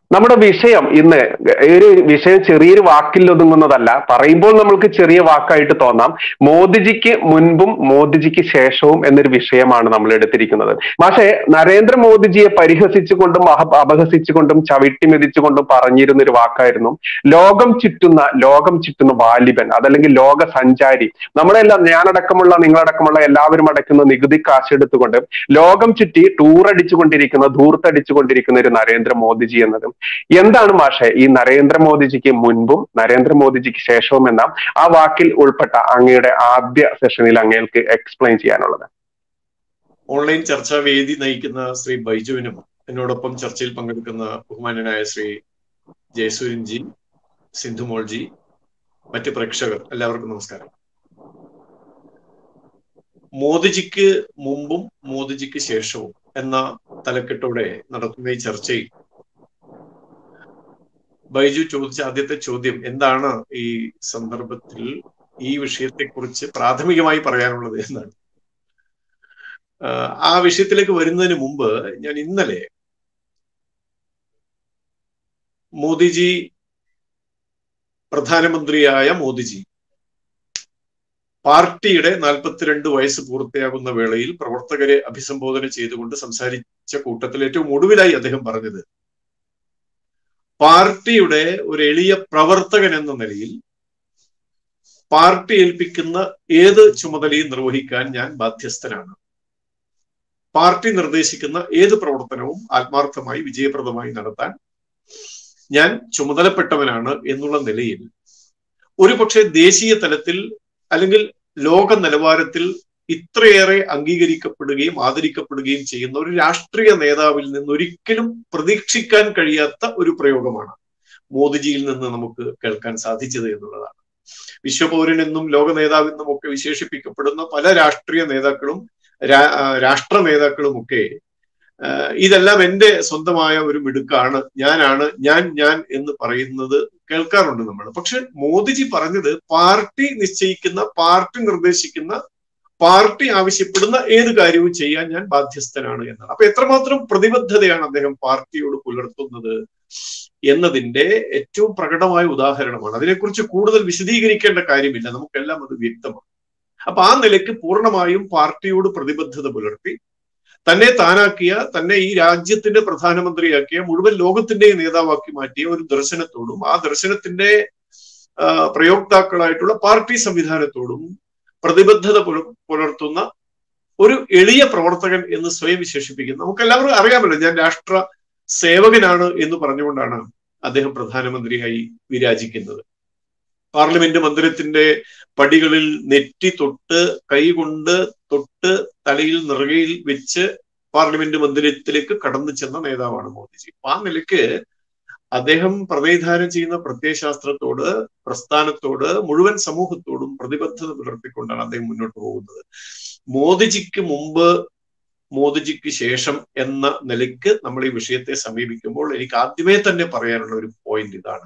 നമ്മുടെ വിഷയം ഇന്ന് ഒരു വിഷയം ചെറിയൊരു വാക്കിൽ ഒതുങ്ങുന്നതല്ല പറയുമ്പോൾ നമ്മൾക്ക് ചെറിയ വാക്കായിട്ട് തോന്നാം മോദിജിക്ക് മുൻപും മോദിജിക്ക് ശേഷവും എന്നൊരു വിഷയമാണ് നമ്മൾ എടുത്തിരിക്കുന്നത് പക്ഷേ നരേന്ദ്രമോദിജിയെ പരിഹസിച്ചുകൊണ്ടും അഹ- അപഹസിച്ചുകൊണ്ടും ചവിട്ടി മെതിച്ചുകൊണ്ടും പറഞ്ഞിരുന്ന ഒരു വാക്കായിരുന്നു ലോകം ചുറ്റുന്ന ലോകം ചുറ്റുന്ന വാലിബൻ അതല്ലെങ്കിൽ ലോക സഞ്ചാരി നമ്മളെല്ലാം ഞാനടക്കമുള്ള നിങ്ങളടക്കമുള്ള എല്ലാവരും അടയ്ക്കുന്ന നികുതി കാശെടുത്തുകൊണ്ട് ലോകം ചുറ്റി ടൂർ അടിച്ചുകൊണ്ടിരിക്കുന്ന ധൂർത്തടിച്ചുകൊണ്ടിരിക്കുന്ന ഒരു നരേന്ദ്രമോദിജി എന്നത് എന്താണ് മാഷെ ഈ നരേന്ദ്രമോദിജിക്ക് മുൻപും നരേന്ദ്രമോദിജിക്ക് ശേഷവും എന്ന ആ വാക്കിൽ ഉൾപ്പെട്ട അങ്ങയുടെ ആദ്യ സെഷനിൽ അങ്ങേൾക്ക് എക്സ്പ്ലെയിൻ ചെയ്യാനുള്ളത് ഓൺലൈൻ ചർച്ചാ വേദി നയിക്കുന്ന ശ്രീ ബൈജുവിനും എന്നോടൊപ്പം ചർച്ചയിൽ പങ്കെടുക്കുന്ന ബഹുമാനനായ ശ്രീ ജയസൂര്യൻ ജി സിന്ധുമോൾ ജി മറ്റ് പ്രേക്ഷകർ എല്ലാവർക്കും നമസ്കാരം മോദിജിക്ക് മുമ്പും മോദിജിക്ക് ശേഷവും എന്ന തലക്കെട്ടോടെ നടത്തുന്ന ഈ ചർച്ചയിൽ ബൈജു ചോദിച്ച ആദ്യത്തെ ചോദ്യം എന്താണ് ഈ സന്ദർഭത്തിൽ ഈ വിഷയത്തെക്കുറിച്ച് പ്രാഥമികമായി പറയാനുള്ളത് എന്നാണ് ആഹ് ആ വിഷയത്തിലേക്ക് വരുന്നതിന് മുമ്പ് ഞാൻ ഇന്നലെ മോദിജി പ്രധാനമന്ത്രിയായ മോദിജി പാർട്ടിയുടെ നാൽപ്പത്തിരണ്ട് വയസ്സ് പൂർത്തിയാകുന്ന വേളയിൽ പ്രവർത്തകരെ അഭിസംബോധന ചെയ്തുകൊണ്ട് സംസാരിച്ച കൂട്ടത്തിൽ ഏറ്റവും ഒടുവിലായി അദ്ദേഹം പറഞ്ഞത് പാർട്ടിയുടെ ഒരു എളിയ പ്രവർത്തകൻ എന്ന നിലയിൽ പാർട്ടി ഏൽപ്പിക്കുന്ന ഏത് ചുമതലയും നിർവഹിക്കാൻ ഞാൻ ബാധ്യസ്ഥനാണ് പാർട്ടി നിർദ്ദേശിക്കുന്ന ഏത് പ്രവർത്തനവും ആത്മാർത്ഥമായി വിജയപ്രദമായി നടത്താൻ ഞാൻ ചുമതലപ്പെട്ടവനാണ് എന്നുള്ള നിലയിൽ ഒരുപക്ഷെ ദേശീയ തലത്തിൽ അല്ലെങ്കിൽ ലോക നിലവാരത്തിൽ ഇത്രയേറെ അംഗീകരിക്കപ്പെടുകയും ആദരിക്കപ്പെടുകയും ചെയ്യുന്ന ഒരു രാഷ്ട്രീയ നേതാവിൽ നിന്ന് ഒരിക്കലും പ്രതീക്ഷിക്കാൻ കഴിയാത്ത ഒരു പ്രയോഗമാണ് മോദിജിയിൽ നിന്ന് നമുക്ക് കേൾക്കാൻ സാധിച്ചത് എന്നുള്ളതാണ് വിശ്വപൗരൻ എന്നും ലോക നേതാവെന്നും ഒക്കെ വിശേഷിപ്പിക്കപ്പെടുന്ന പല രാഷ്ട്രീയ നേതാക്കളും രാ- ആ, രാഷ്ട്ര നേതാക്കളും ഒക്കെ ആഹ് ഇതെല്ലാം എന്റെ സ്വന്തമായ ഒരു മിടുക്കാണ് ഞാനാണ് ഞാൻ ഞാൻ എന്ന് പറയുന്നത് കേൾക്കാറുണ്ട് നമ്മൾ പക്ഷെ മോദിജി പറഞ്ഞത് പാർട്ടി നിശ്ചയിക്കുന്ന പാർട്ടി നിർദ്ദേശിക്കുന്ന പാർട്ടി ആവശ്യപ്പെടുന്ന ഏത് കാര്യവും ചെയ്യാൻ ഞാൻ ബാധ്യസ്ഥനാണ് എന്നാണ് അപ്പൊ എത്രമാത്രം പ്രതിബദ്ധതയാണ് അദ്ദേഹം പാർട്ടിയോട് പുലർത്തുന്നത് എന്നതിന്റെ ഏറ്റവും പ്രകടമായ ഉദാഹരണമാണ് അതിനെക്കുറിച്ച് കൂടുതൽ വിശദീകരിക്കേണ്ട കാര്യമില്ല നമുക്കെല്ലാം അത് വ്യക്തമാണ് അപ്പൊ ആ നിലയ്ക്ക് പൂർണ്ണമായും പാർട്ടിയോട് പ്രതിബദ്ധത പുലർത്തി തന്നെ താനാക്കിയ തന്നെ ഈ രാജ്യത്തിന്റെ പ്രധാനമന്ത്രിയാക്കിയ മുഴുവൻ ലോകത്തിന്റെയും നേതാവാക്കി മാറ്റിയ ഒരു ദർശനത്തോടും ആ ദർശനത്തിന്റെ ആ, പ്രയോക്താക്കളായിട്ടുള്ള പാർട്ടി സംവിധാനത്തോടും പ്രതിബദ്ധത പുല- പുലർത്തുന്ന ഒരു എളിയ പ്രവർത്തകൻ എന്ന് സ്വയം വിശേഷിപ്പിക്കുന്നു നമുക്ക് എല്ലാവർക്കും അറിയാമല്ലോ ഞാൻ രാഷ്ട്ര സേവകനാണ് എന്ന് പറഞ്ഞുകൊണ്ടാണ് അദ്ദേഹം പ്രധാനമന്ത്രിയായി വിരാജിക്കുന്നത് പാർലമെന്റ് മന്ദിരത്തിന്റെ പടികളിൽ നെറ്റി തൊട്ട് കൈകൊണ്ട് തൊട്ട് തലയിൽ നിറകയിൽ വെച്ച് പാർലമെന്റ് മന്ദിരത്തിലേക്ക് കടന്നു ചെന്ന നേതാവാണ് മോദിജി അപ്പൊ ആ നിലയ്ക്ക് അദ്ദേഹം പ്രതിനിധാനം ചെയ്യുന്ന പ്രത്യയശാസ്ത്രത്തോട് പ്രസ്ഥാനത്തോട് മുഴുവൻ സമൂഹത്തോടും പ്രതിബദ്ധത പുലർത്തിക്കൊണ്ടാണ് അദ്ദേഹം മുന്നോട്ട് പോകുന്നത് മോദിജിക്ക് മുമ്പ് മോദിജിക്ക് ശേഷം എന്ന നിലയ്ക്ക് നമ്മൾ ഈ വിഷയത്തെ സമീപിക്കുമ്പോൾ എനിക്ക് ആദ്യമേ തന്നെ പറയാനുള്ള ഒരു പോയിന്റ് ഇതാണ്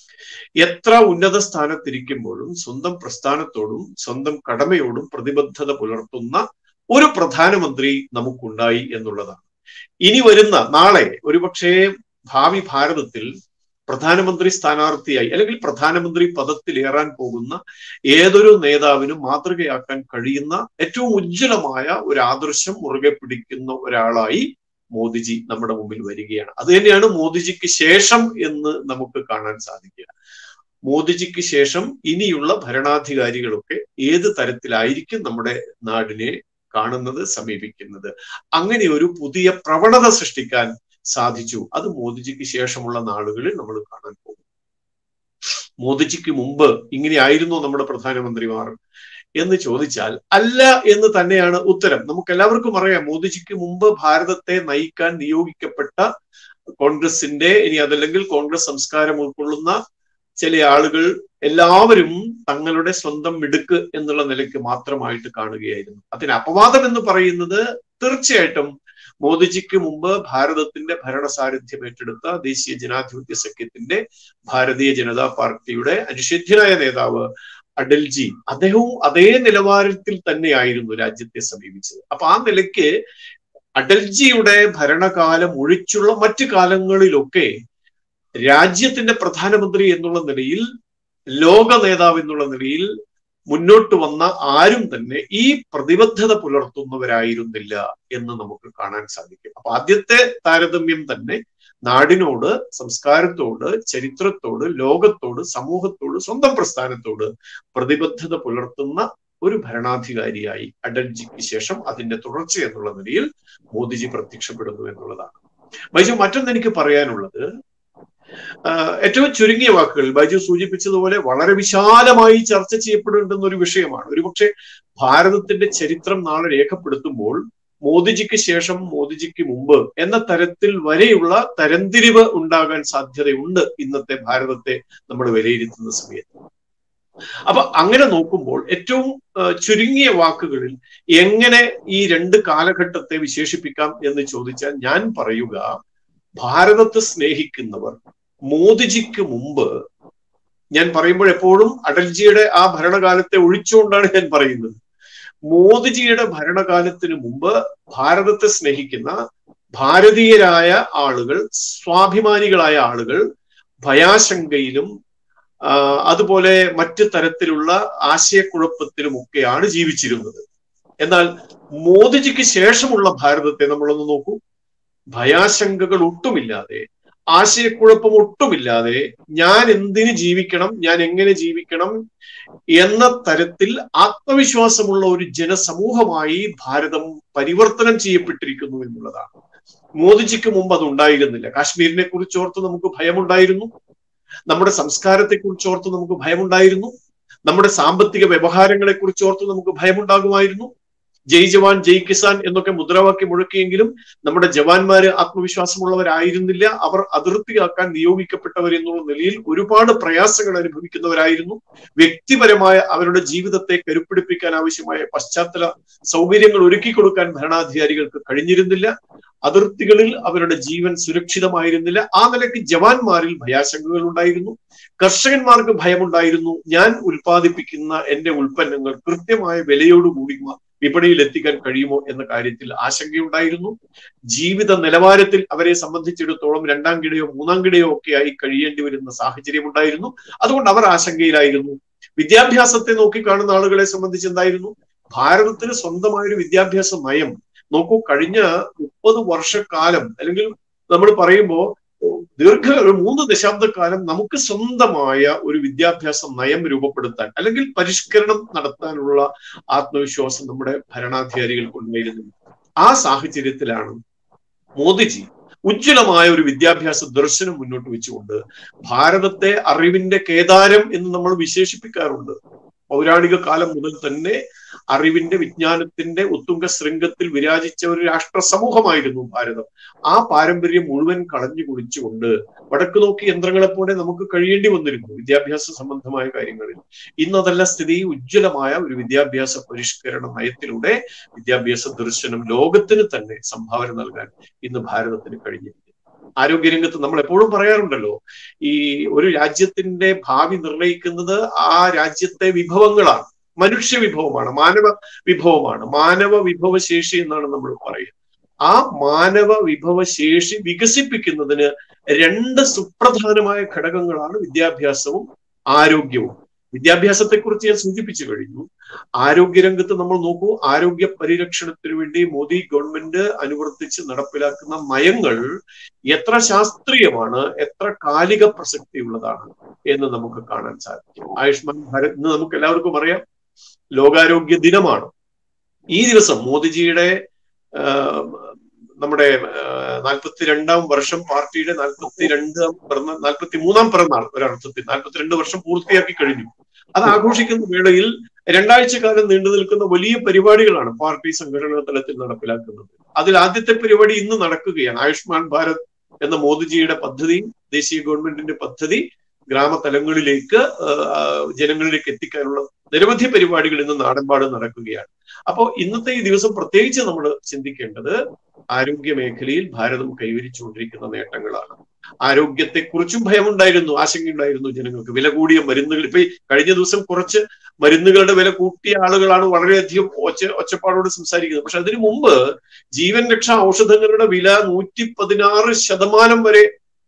എത്ര ഉന്നത സ്ഥാനത്തിരിക്കുമ്പോഴും സ്വന്തം പ്രസ്ഥാനത്തോടും സ്വന്തം കടമയോടും പ്രതിബദ്ധത പുലർത്തുന്ന ഒരു പ്രധാനമന്ത്രി നമുക്കുണ്ടായി എന്നുള്ളതാണ് ഇനി വരുന്ന നാളെ ഒരുപക്ഷേ ഭാവി ഭാരതത്തിൽ പ്രധാനമന്ത്രി സ്ഥാനാർത്ഥിയായി അല്ലെങ്കിൽ പ്രധാനമന്ത്രി പദത്തിലേറാൻ പോകുന്ന ഏതൊരു നേതാവിനും മാതൃകയാക്കാൻ കഴിയുന്ന ഏറ്റവും ഉജ്ജ്വലമായ ഒരു ആദർശം മുറുകെ പിടിക്കുന്ന ഒരാളായി മോദിജി നമ്മുടെ മുമ്പിൽ വരികയാണ് അത് തന്നെയാണ് മോദിജിക്ക് ശേഷം എന്ന് നമുക്ക് കാണാൻ സാധിക്കുക മോദിജിക്ക് ശേഷം ഇനിയുള്ള ഭരണാധികാരികളൊക്കെ ഏത് തരത്തിലായിരിക്കും നമ്മുടെ നാടിനെ കാണുന്നത് സമീപിക്കുന്നത് അങ്ങനെ ഒരു പുതിയ പ്രവണത സൃഷ്ടിക്കാൻ സാധിച്ചു അത് മോദിജിക്ക് ശേഷമുള്ള നാളുകളിൽ നമ്മൾ കാണാൻ പോകും മോദിജിക്ക് മുമ്പ് ഇങ്ങനെയായിരുന്നു നമ്മുടെ പ്രധാനമന്ത്രിമാർ എന്ന് ചോദിച്ചാൽ അല്ല എന്ന് തന്നെയാണ് ഉത്തരം നമുക്ക് എല്ലാവർക്കും അറിയാം മോദിജിക്ക് മുമ്പ് ഭാരതത്തെ നയിക്കാൻ നിയോഗിക്കപ്പെട്ട കോൺഗ്രസിന്റെ ഇനി അതല്ലെങ്കിൽ കോൺഗ്രസ് സംസ്കാരം ഉൾക്കൊള്ളുന്ന ചില ആളുകൾ എല്ലാവരും തങ്ങളുടെ സ്വന്തം മിടുക്ക് എന്നുള്ള നിലയ്ക്ക് മാത്രമായിട്ട് കാണുകയായിരുന്നു അതിന് അപവാദം എന്ന് പറയുന്നത് തീർച്ചയായിട്ടും മോദിജിക്ക് മുമ്പ് ഭാരതത്തിന്റെ ഭരണസാരഥ്യം ഏറ്റെടുത്ത ദേശീയ ജനാധിപത്യ സഖ്യത്തിന്റെ ഭാരതീയ ജനതാ പാർട്ടിയുടെ അനുഷേധ്യനായ നേതാവ് അടൽജി അദ്ദേഹവും അതേ നിലവാരത്തിൽ തന്നെയായിരുന്നു രാജ്യത്തെ സമീപിച്ചത് അപ്പൊ ആ നിലയ്ക്ക് അടൽജിയുടെ ഭരണകാലം ഒഴിച്ചുള്ള മറ്റു കാലങ്ങളിലൊക്കെ രാജ്യത്തിന്റെ പ്രധാനമന്ത്രി എന്നുള്ള നിലയിൽ ലോക നേതാവ് എന്നുള്ള നിലയിൽ മുന്നോട്ട് വന്ന ആരും തന്നെ ഈ പ്രതിബദ്ധത പുലർത്തുന്നവരായിരുന്നില്ല എന്ന് നമുക്ക് കാണാൻ സാധിക്കും അപ്പൊ ആദ്യത്തെ താരതമ്യം തന്നെ നാടിനോട് സംസ്കാരത്തോട് ചരിത്രത്തോട് ലോകത്തോട് സമൂഹത്തോട് സ്വന്തം പ്രസ്ഥാനത്തോട് പ്രതിബദ്ധത പുലർത്തുന്ന ഒരു ഭരണാധികാരിയായി അടൽജിക്ക് ശേഷം അതിന്റെ തുടർച്ച എന്നുള്ള നിലയിൽ മോദിജി പ്രത്യക്ഷപ്പെടുന്നു എന്നുള്ളതാണ് ബൈജു മറ്റൊന്ന് എനിക്ക് പറയാനുള്ളത് ഏറ്റവും ചുരുങ്ങിയ വാക്കുകൾ ബൈജു സൂചിപ്പിച്ചതുപോലെ വളരെ വിശാലമായി ചർച്ച ചെയ്യപ്പെടേണ്ടുന്ന ഒരു വിഷയമാണ് ഒരുപക്ഷെ ഭാരതത്തിന്റെ ചരിത്രം നാളെ രേഖപ്പെടുത്തുമ്പോൾ മോദിജിക്ക് ശേഷം മോദിജിക്ക് മുമ്പ് എന്ന തരത്തിൽ വരെയുള്ള തരംതിരിവ് ഉണ്ടാകാൻ സാധ്യതയുണ്ട് ഇന്നത്തെ ഭാരതത്തെ നമ്മൾ വിലയിരുത്തുന്ന സമയത്ത് അപ്പൊ അങ്ങനെ നോക്കുമ്പോൾ ഏറ്റവും ചുരുങ്ങിയ വാക്കുകളിൽ എങ്ങനെ ഈ രണ്ട് കാലഘട്ടത്തെ വിശേഷിപ്പിക്കാം എന്ന് ചോദിച്ചാൽ ഞാൻ പറയുക ഭാരതത്തെ സ്നേഹിക്കുന്നവർ മോദിജിക്ക് മുമ്പ് ഞാൻ പറയുമ്പോൾ എപ്പോഴും അടൽജിയുടെ ആ ഭരണകാലത്തെ ഒഴിച്ചുകൊണ്ടാണ് ഞാൻ പറയുന്നത് മോദിജിയുടെ ഭരണകാലത്തിന് മുമ്പ് ഭാരതത്തെ സ്നേഹിക്കുന്ന ഭാരതീയരായ ആളുകൾ സ്വാഭിമാനികളായ ആളുകൾ ഭയാശങ്കയിലും അതുപോലെ മറ്റു തരത്തിലുള്ള ആശയക്കുഴപ്പത്തിലുമൊക്കെയാണ് ജീവിച്ചിരുന്നത് എന്നാൽ മോദിജിക്ക് ശേഷമുള്ള ഭാരതത്തെ നമ്മളൊന്ന് നോക്കൂ ഭയാശങ്കകൾ ഒട്ടുമില്ലാതെ ആശയക്കുഴപ്പം ഒട്ടുമില്ലാതെ ഞാൻ എന്തിന് ജീവിക്കണം ഞാൻ എങ്ങനെ ജീവിക്കണം എന്ന തരത്തിൽ ആത്മവിശ്വാസമുള്ള ഒരു ജനസമൂഹമായി ഭാരതം പരിവർത്തനം ചെയ്യപ്പെട്ടിരിക്കുന്നു എന്നുള്ളതാണ് മോദിജിക്ക് മുമ്പ് അത് ഉണ്ടായിരുന്നില്ല കാശ്മീരിനെ കുറിച്ച് ഓർത്ത് നമുക്ക് ഭയമുണ്ടായിരുന്നു നമ്മുടെ സംസ്കാരത്തെ കുറിച്ച് ഓർത്ത് നമുക്ക് ഭയമുണ്ടായിരുന്നു നമ്മുടെ സാമ്പത്തിക വ്യവഹാരങ്ങളെ കുറിച്ച് ഓർത്ത് നമുക്ക് ഭയമുണ്ടാകുമായിരുന്നു ജയ് ജവാൻ ജയ് കിസാൻ എന്നൊക്കെ മുദ്രാവാക്യം മുഴക്കിയെങ്കിലും നമ്മുടെ ജവാന്മാര് ആത്മവിശ്വാസമുള്ളവരായിരുന്നില്ല അവർ അതിർത്തിയാക്കാൻ നിയോഗിക്കപ്പെട്ടവർ എന്നുള്ള നിലയിൽ ഒരുപാട് പ്രയാസങ്ങൾ അനുഭവിക്കുന്നവരായിരുന്നു വ്യക്തിപരമായ അവരുടെ ജീവിതത്തെ കരുപ്പിടിപ്പിക്കാൻ ആവശ്യമായ പശ്ചാത്തല സൗകര്യങ്ങൾ ഒരുക്കി കൊടുക്കാൻ ഭരണാധികാരികൾക്ക് കഴിഞ്ഞിരുന്നില്ല അതിർത്തികളിൽ അവരുടെ ജീവൻ സുരക്ഷിതമായിരുന്നില്ല ആ നിലയ്ക്ക് ജവാന്മാരിൽ ഭയാശങ്കകൾ ഉണ്ടായിരുന്നു കർഷകന്മാർക്ക് ഭയമുണ്ടായിരുന്നു ഞാൻ ഉൽപ്പാദിപ്പിക്കുന്ന എന്റെ ഉൽപ്പന്നങ്ങൾ കൃത്യമായ വിലയോടുകൂടി വിപണിയിൽ എത്തിക്കാൻ കഴിയുമോ എന്ന കാര്യത്തിൽ ആശങ്കയുണ്ടായിരുന്നു ജീവിത നിലവാരത്തിൽ അവരെ സംബന്ധിച്ചിടത്തോളം രണ്ടാം കിടയോ മൂന്നാം കിടയോ ഒക്കെ ആയി കഴിയേണ്ടി വരുന്ന സാഹചര്യം ഉണ്ടായിരുന്നു അതുകൊണ്ട് അവർ ആശങ്കയിലായിരുന്നു വിദ്യാഭ്യാസത്തെ നോക്കിക്കാണുന്ന ആളുകളെ സംബന്ധിച്ച് എന്തായിരുന്നു ഭാരതത്തിന് സ്വന്തമായൊരു വിദ്യാഭ്യാസ നയം നോക്കൂ കഴിഞ്ഞ മുപ്പത് വർഷക്കാലം അല്ലെങ്കിൽ നമ്മൾ പറയുമ്പോൾ ദീർഘ ഒരു മൂന്ന് ദശാബ്ദക്കാലം നമുക്ക് സ്വന്തമായ ഒരു വിദ്യാഭ്യാസ നയം രൂപപ്പെടുത്താൻ അല്ലെങ്കിൽ പരിഷ്കരണം നടത്താനുള്ള ആത്മവിശ്വാസം നമ്മുടെ ഭരണാധികാരികൾക്ക് ഉണ്ടായിരുന്നു ആ സാഹചര്യത്തിലാണ് മോദിജി ഉജ്ജ്വലമായ ഒരു വിദ്യാഭ്യാസ ദർശനം മുന്നോട്ട് വെച്ചുകൊണ്ട് ഭാരതത്തെ അറിവിന്റെ കേദാരം എന്ന് നമ്മൾ വിശേഷിപ്പിക്കാറുണ്ട് പൗരാണിക കാലം മുതൽ തന്നെ അറിവിന്റെ വിജ്ഞാനത്തിന്റെ ഉത്തുംഗ ശൃംഗത്തിൽ വിരാജിച്ച ഒരു രാഷ്ട്ര സമൂഹമായിരുന്നു ഭാരതം ആ പാരമ്പര്യം മുഴുവൻ കളഞ്ഞു കുടിച്ചുകൊണ്ട് വടക്ക് നോക്കി യന്ത്രങ്ങളെ പോലെ നമുക്ക് കഴിയേണ്ടി വന്നിരുന്നു വിദ്യാഭ്യാസ സംബന്ധമായ കാര്യങ്ങളിൽ ഇന്നതല്ല സ്ഥിതി ഉജ്ജ്വലമായ ഒരു വിദ്യാഭ്യാസ പരിഷ്കരണ നയത്തിലൂടെ വിദ്യാഭ്യാസ ദർശനം ലോകത്തിന് തന്നെ സംഭാവന നൽകാൻ ഇന്ന് ഭാരതത്തിന് കഴിഞ്ഞിരിക്കുന്നു ആരോഗ്യരംഗത്ത് നമ്മൾ എപ്പോഴും പറയാറുണ്ടല്ലോ ഈ ഒരു രാജ്യത്തിന്റെ ഭാവി നിർണയിക്കുന്നത് ആ രാജ്യത്തെ വിഭവങ്ങളാണ് മനുഷ്യ വിഭവമാണ് മാനവ വിഭവമാണ് മാനവ വിഭവശേഷി എന്നാണ് നമ്മൾ പറയുക ആ മാനവ വിഭവശേഷി വികസിപ്പിക്കുന്നതിന് രണ്ട് സുപ്രധാനമായ ഘടകങ്ങളാണ് വിദ്യാഭ്യാസവും ആരോഗ്യവും വിദ്യാഭ്യാസത്തെ കുറിച്ച് ഞാൻ സൂചിപ്പിച്ചു കഴിഞ്ഞു ആരോഗ്യരംഗത്ത് നമ്മൾ നോക്കൂ ആരോഗ്യ പരിരക്ഷണത്തിന് വേണ്ടി മോദി ഗവൺമെന്റ് അനുവർത്തിച്ച് നടപ്പിലാക്കുന്ന നയങ്ങൾ എത്ര ശാസ്ത്രീയമാണ് എത്ര കാലിക പ്രസക്തിയുള്ളതാണ് എന്ന് നമുക്ക് കാണാൻ സാധിക്കും ആയുഷ്മാൻ ഭാരത് ഇന്ന് നമുക്ക് എല്ലാവർക്കും അറിയാം ലോകാരോഗ്യ ദിനമാണ് ഈ ദിവസം മോദിജിയുടെ നമ്മുടെ നാൽപ്പത്തിരണ്ടാം വർഷം പാർട്ടിയുടെ നാൽപ്പത്തിരണ്ടാം പിറന്ന നാൽപ്പത്തി മൂന്നാം പിറന്നാൾ ഒരർത്ഥത്തിൽ നാൽപ്പത്തിരണ്ട് വർഷം പൂർത്തിയാക്കി കഴിഞ്ഞു അത് ആഘോഷിക്കുന്ന വേളയിൽ രണ്ടാഴ്ച കാലം നീണ്ടു നിൽക്കുന്ന വലിയ പരിപാടികളാണ് പാർട്ടി സംഘടനാ തലത്തിൽ നടപ്പിലാക്കുന്നത് അതിൽ ആദ്യത്തെ പരിപാടി ഇന്ന് നടക്കുകയാണ് ആയുഷ്മാൻ ഭാരത് എന്ന മോദിജിയുടെ പദ്ധതി ദേശീയ ഗവൺമെന്റിന്റെ പദ്ധതി ഗ്രാമതലങ്ങളിലേക്ക് ജനങ്ങളിലേക്ക് എത്തിക്കാനുള്ള നിരവധി പരിപാടികൾ ഇന്ന് നാടെമ്പാട് നടക്കുകയാണ് അപ്പോൾ ഇന്നത്തെ ഈ ദിവസം പ്രത്യേകിച്ച് നമ്മൾ ചിന്തിക്കേണ്ടത് ആരോഗ്യ മേഖലയിൽ ഭാരതം കൈവരിച്ചുകൊണ്ടിരിക്കുന്ന നേട്ടങ്ങളാണ് ആരോഗ്യത്തെക്കുറിച്ചും ഭയമുണ്ടായിരുന്നു ആശങ്കയുണ്ടായിരുന്നു ജനങ്ങൾക്ക് വില കൂടിയ മരുന്നുകൾ ഇപ്പൊ കഴിഞ്ഞ ദിവസം കുറച്ച് മരുന്നുകളുടെ വില കൂട്ടിയ ആളുകളാണ് വളരെയധികം ഒച്ച ഒച്ചപ്പാടോട് സംസാരിക്കുന്നത് പക്ഷെ അതിനു മുമ്പ് ജീവൻ രക്ഷാ ഔഷധങ്ങളുടെ വില നൂറ്റി പതിനാറ് ശതമാനം വരെ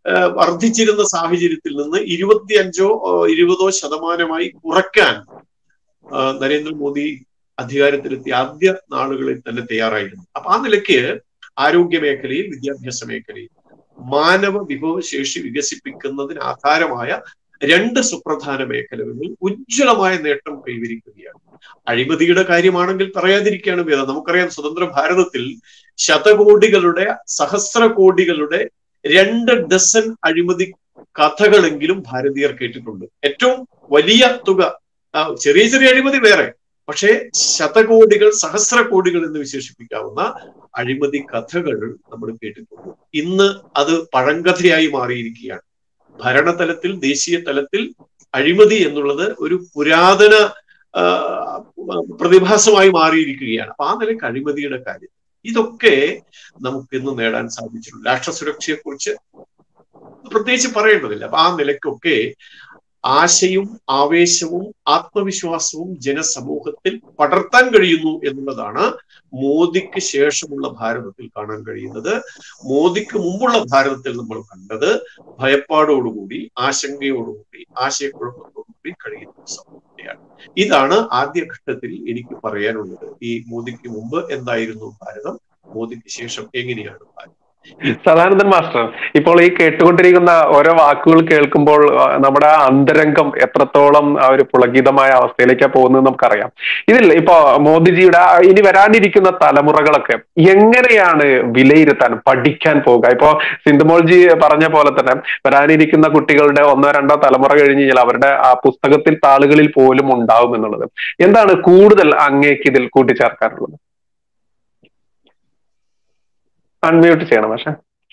വർദ്ധിച്ചിരുന്ന സാഹചര്യത്തിൽ നിന്ന് ഇരുപത്തിയഞ്ചോ ഇരുപതോ ശതമാനമായി കുറയ്ക്കാൻ നരേന്ദ്രമോദി അധികാരത്തിലെത്തിയ ആദ്യ നാളുകളിൽ തന്നെ തയ്യാറായിരുന്നു അപ്പൊ ആ നിലയ്ക്ക് ആരോഗ്യ മേഖലയിൽ വിദ്യാഭ്യാസ മേഖലയിൽ മാനവ വിഭവശേഷി വികസിപ്പിക്കുന്നതിന് ആധാരമായ രണ്ട് സുപ്രധാന മേഖലകളിൽ ഉജ്ജ്വലമായ നേട്ടം കൈവരിക്കുകയാണ് അഴിമതിയുടെ കാര്യമാണെങ്കിൽ പറയാതിരിക്കുകയാണ് ഭേദം നമുക്കറിയാം സ്വതന്ത്ര ഭാരതത്തിൽ ശതകോടികളുടെ സഹസ്ര കോടികളുടെ രണ്ട് ഡസൻ അഴിമതി കഥകളെങ്കിലും ഭാരതീയർ കേട്ടിട്ടുണ്ട് ഏറ്റവും വലിയ തുക ചെറിയ ചെറിയ അഴിമതി വേറെ പക്ഷേ ശതകോടികൾ സഹസ്ര കോടികൾ എന്ന് വിശേഷിപ്പിക്കാവുന്ന അഴിമതി കഥകൾ നമ്മൾ കേട്ടിട്ടുണ്ട് ഇന്ന് അത് പഴങ്കഥയായി മാറിയിരിക്കുകയാണ് ഭരണതലത്തിൽ ദേശീയ തലത്തിൽ അഴിമതി എന്നുള്ളത് ഒരു പുരാതന പ്രതിഭാസമായി മാറിയിരിക്കുകയാണ് അപ്പൊ ആ നിലയ്ക്ക് അഴിമതിയുടെ കാര്യം ഇതൊക്കെ നമുക്ക് ഇന്ന് നേടാൻ സാധിച്ചിട്ടുണ്ട് രാഷ്ട്രസുരക്ഷയെ കുറിച്ച് പ്രത്യേകിച്ച് പറയേണ്ടതില്ല അപ്പൊ ആ നിലയ്ക്കൊക്കെ ആശയും ആവേശവും ആത്മവിശ്വാസവും ജനസമൂഹത്തിൽ പടർത്താൻ കഴിയുന്നു എന്നുള്ളതാണ് മോദിക്ക് ശേഷമുള്ള ഭാരതത്തിൽ കാണാൻ കഴിയുന്നത് മോദിക്ക് മുമ്പുള്ള ഭാരതത്തിൽ നമ്മൾ കണ്ടത് ഭയപ്പാടോടുകൂടി ആശങ്കയോടുകൂടി ആശയക്കുഴപ്പത്തോടുകൂടി കഴിയുന്ന സമൂഹത്തെയാണ് ഇതാണ് ആദ്യഘട്ടത്തിൽ എനിക്ക് പറയാനുള്ളത് ഈ മോദിക്ക് മുമ്പ് എന്തായിരുന്നു ഭാരതം മോദിക്ക് ശേഷം എങ്ങനെയാണ് ഭാരതം സദാനന്ദൻ മാസ്റ്റർ ഇപ്പോൾ ഈ കേട്ടുകൊണ്ടിരിക്കുന്ന ഓരോ വാക്കുകൾ കേൾക്കുമ്പോൾ നമ്മുടെ അന്തരംഗം എത്രത്തോളം ഒരു പുളകിതമായ അവസ്ഥയിലേക്കാണ് പോകുന്നത് നമുക്കറിയാം ഇതിൽ ഇപ്പോ മോദിജിയുടെ ഇനി വരാനിരിക്കുന്ന തലമുറകളൊക്കെ എങ്ങനെയാണ് വിലയിരുത്താൻ പഠിക്കാൻ പോകുക ഇപ്പോ സിന്ധുമോൾജി പറഞ്ഞ പോലെ തന്നെ വരാനിരിക്കുന്ന കുട്ടികളുടെ ഒന്നോ രണ്ടോ തലമുറ കഴിഞ്ഞ് കഴിഞ്ഞാൽ അവരുടെ ആ പുസ്തകത്തിൽ താളുകളിൽ പോലും ഉണ്ടാവും എന്നുള്ളത് എന്താണ് കൂടുതൽ അങ്ങേക്ക് ഇതിൽ കൂട്ടിച്ചേർക്കാനുള്ളത് അൺമ്യൂട്ട് ചെയ്യണം പക്ഷെ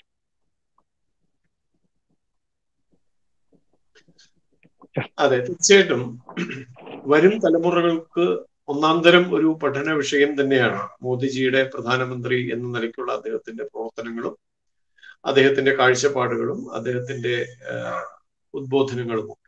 അതെ തീർച്ചയായിട്ടും വരും തലമുറകൾക്ക് ഒന്നാം തരം ഒരു പഠന വിഷയം തന്നെയാണ് മോദിജിയുടെ പ്രധാനമന്ത്രി എന്ന നിലയ്ക്കുള്ള അദ്ദേഹത്തിന്റെ പ്രവർത്തനങ്ങളും അദ്ദേഹത്തിന്റെ കാഴ്ചപ്പാടുകളും അദ്ദേഹത്തിന്റെ ഉദ്ബോധനങ്ങളും ഒക്കെ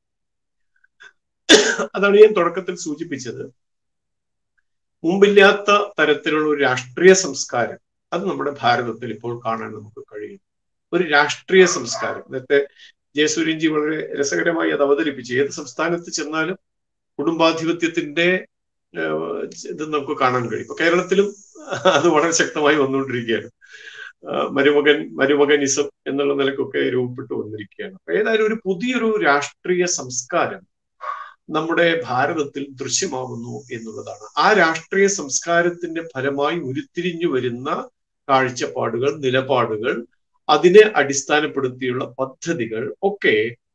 അതാണ് ഞാൻ തുടക്കത്തിൽ സൂചിപ്പിച്ചത് മുമ്പില്ലാത്ത തരത്തിലുള്ള ഒരു രാഷ്ട്രീയ സംസ്കാരം അത് നമ്മുടെ ഭാരതത്തിൽ ഇപ്പോൾ കാണാൻ നമുക്ക് കഴിയും ഒരു രാഷ്ട്രീയ സംസ്കാരം നേരത്തെ ജയസൂര്യൻജി വളരെ രസകരമായി അത് അവതരിപ്പിച്ചു ഏത് സംസ്ഥാനത്ത് ചെന്നാലും കുടുംബാധിപത്യത്തിന്റെ ഇത് നമുക്ക് കാണാൻ കഴിയും ഇപ്പൊ കേരളത്തിലും അത് വളരെ ശക്തമായി വന്നുകൊണ്ടിരിക്കുകയാണ് മരുമകൻ മരുമകനിസം എന്നുള്ള നിലക്കൊക്കെ രൂപപ്പെട്ടു വന്നിരിക്കുകയാണ് അപ്പൊ ഏതായാലും ഒരു പുതിയൊരു രാഷ്ട്രീയ സംസ്കാരം നമ്മുടെ ഭാരതത്തിൽ ദൃശ്യമാവുന്നു എന്നുള്ളതാണ് ആ രാഷ്ട്രീയ സംസ്കാരത്തിന്റെ ഫലമായി ഉരുത്തിരിഞ്ഞു വരുന്ന കാഴ്ചപ്പാടുകൾ നിലപാടുകൾ അതിനെ അടിസ്ഥാനപ്പെടുത്തിയുള്ള പദ്ധതികൾ ഒക്കെ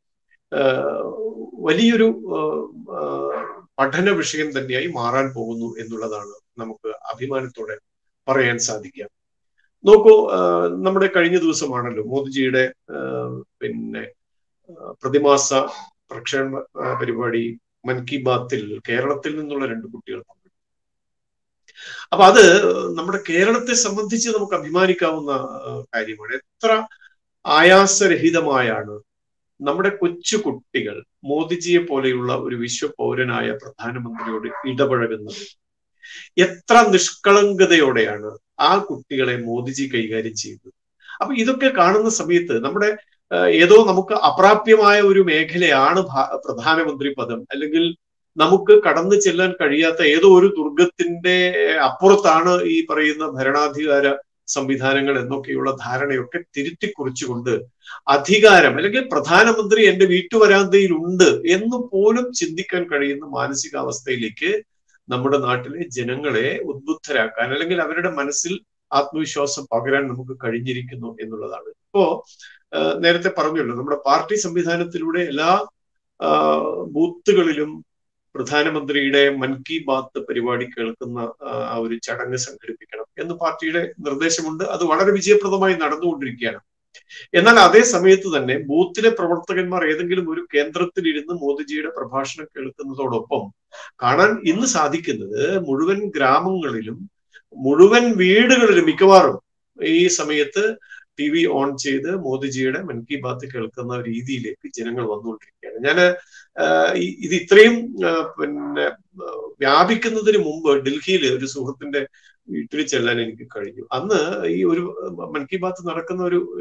വലിയൊരു പഠന വിഷയം തന്നെയായി മാറാൻ പോകുന്നു എന്നുള്ളതാണ് നമുക്ക് അഭിമാനത്തോടെ പറയാൻ സാധിക്കുക നോക്കൂ നമ്മുടെ കഴിഞ്ഞ ദിവസമാണല്ലോ മോദിജിയുടെ പിന്നെ പ്രതിമാസ പ്രക്ഷേപണ പരിപാടി മൻ കി ബാത്തിൽ കേരളത്തിൽ നിന്നുള്ള രണ്ട് കുട്ടികൾ പങ്കെടുത്തു അപ്പൊ അത് നമ്മുടെ കേരളത്തെ സംബന്ധിച്ച് നമുക്ക് അഭിമാനിക്കാവുന്ന കാര്യമാണ് എത്ര ആയാസരഹിതമായാണ് നമ്മുടെ കൊച്ചു കുട്ടികൾ മോദിജിയെ പോലെയുള്ള ഒരു വിശ്വപൗരനായ പ്രധാനമന്ത്രിയോട് ഇടപഴകുന്നത് എത്ര നിഷ്കളങ്കതയോടെയാണ് ആ കുട്ടികളെ മോദിജി കൈകാര്യം ചെയ്തത് അപ്പൊ ഇതൊക്കെ കാണുന്ന സമയത്ത് നമ്മുടെ ഏതോ നമുക്ക് അപ്രാപ്യമായ ഒരു മേഖലയാണ് പ്രധാനമന്ത്രി പദം അല്ലെങ്കിൽ നമുക്ക് കടന്നു ചെല്ലാൻ കഴിയാത്ത ഏതോ ഒരു ദുർഗത്തിന്റെ അപ്പുറത്താണ് ഈ പറയുന്ന ഭരണാധികാര സംവിധാനങ്ങൾ എന്നൊക്കെയുള്ള ധാരണയൊക്കെ തിരുത്തി കുറിച്ചുകൊണ്ട് അധികാരം അല്ലെങ്കിൽ പ്രധാനമന്ത്രി എന്റെ വീട്ടുവരാന്തയിൽ ഉണ്ട് എന്ന് പോലും ചിന്തിക്കാൻ കഴിയുന്ന മാനസികാവസ്ഥയിലേക്ക് നമ്മുടെ നാട്ടിലെ ജനങ്ങളെ ഉദ്ബുദ്ധരാക്കാൻ അല്ലെങ്കിൽ അവരുടെ മനസ്സിൽ ആത്മവിശ്വാസം പകരാൻ നമുക്ക് കഴിഞ്ഞിരിക്കുന്നു എന്നുള്ളതാണ് ഇപ്പോ നേരത്തെ പറഞ്ഞല്ലോ നമ്മുടെ പാർട്ടി സംവിധാനത്തിലൂടെ എല്ലാ ബൂത്തുകളിലും പ്രധാനമന്ത്രിയുടെ മൻ കി ബാത്ത് പരിപാടി കേൾക്കുന്ന ആ ഒരു ചടങ്ങ് സംഘടിപ്പിക്കണം എന്ന് പാർട്ടിയുടെ നിർദ്ദേശമുണ്ട് അത് വളരെ വിജയപ്രദമായി നടന്നുകൊണ്ടിരിക്കുകയാണ് എന്നാൽ അതേ സമയത്ത് തന്നെ ബൂത്തിലെ പ്രവർത്തകന്മാർ ഏതെങ്കിലും ഒരു കേന്ദ്രത്തിലിരുന്ന് മോദിജിയുടെ പ്രഭാഷണം കേൾക്കുന്നതോടൊപ്പം കാണാൻ ഇന്ന് സാധിക്കുന്നത് മുഴുവൻ ഗ്രാമങ്ങളിലും മുഴുവൻ വീടുകളിലും മിക്കവാറും ഈ സമയത്ത് ടി വി ഓൺ ചെയ്ത് മോദിജിയുടെ മൻ കി ബാത്ത് കേൾക്കുന്ന രീതിയിലേക്ക് ജനങ്ങൾ വന്നുകൊണ്ടിരിക്കുകയാണ് ഞാൻ ഇത് ഇത്രയും പിന്നെ വ്യാപിക്കുന്നതിന് മുമ്പ് ഡൽഹിയിൽ ഒരു സുഹൃത്തിന്റെ വീട്ടിൽ ചെല്ലാൻ എനിക്ക് കഴിഞ്ഞു അന്ന് ഈ ഒരു മൻ കി ബാത്ത് നടക്കുന്ന ഒരു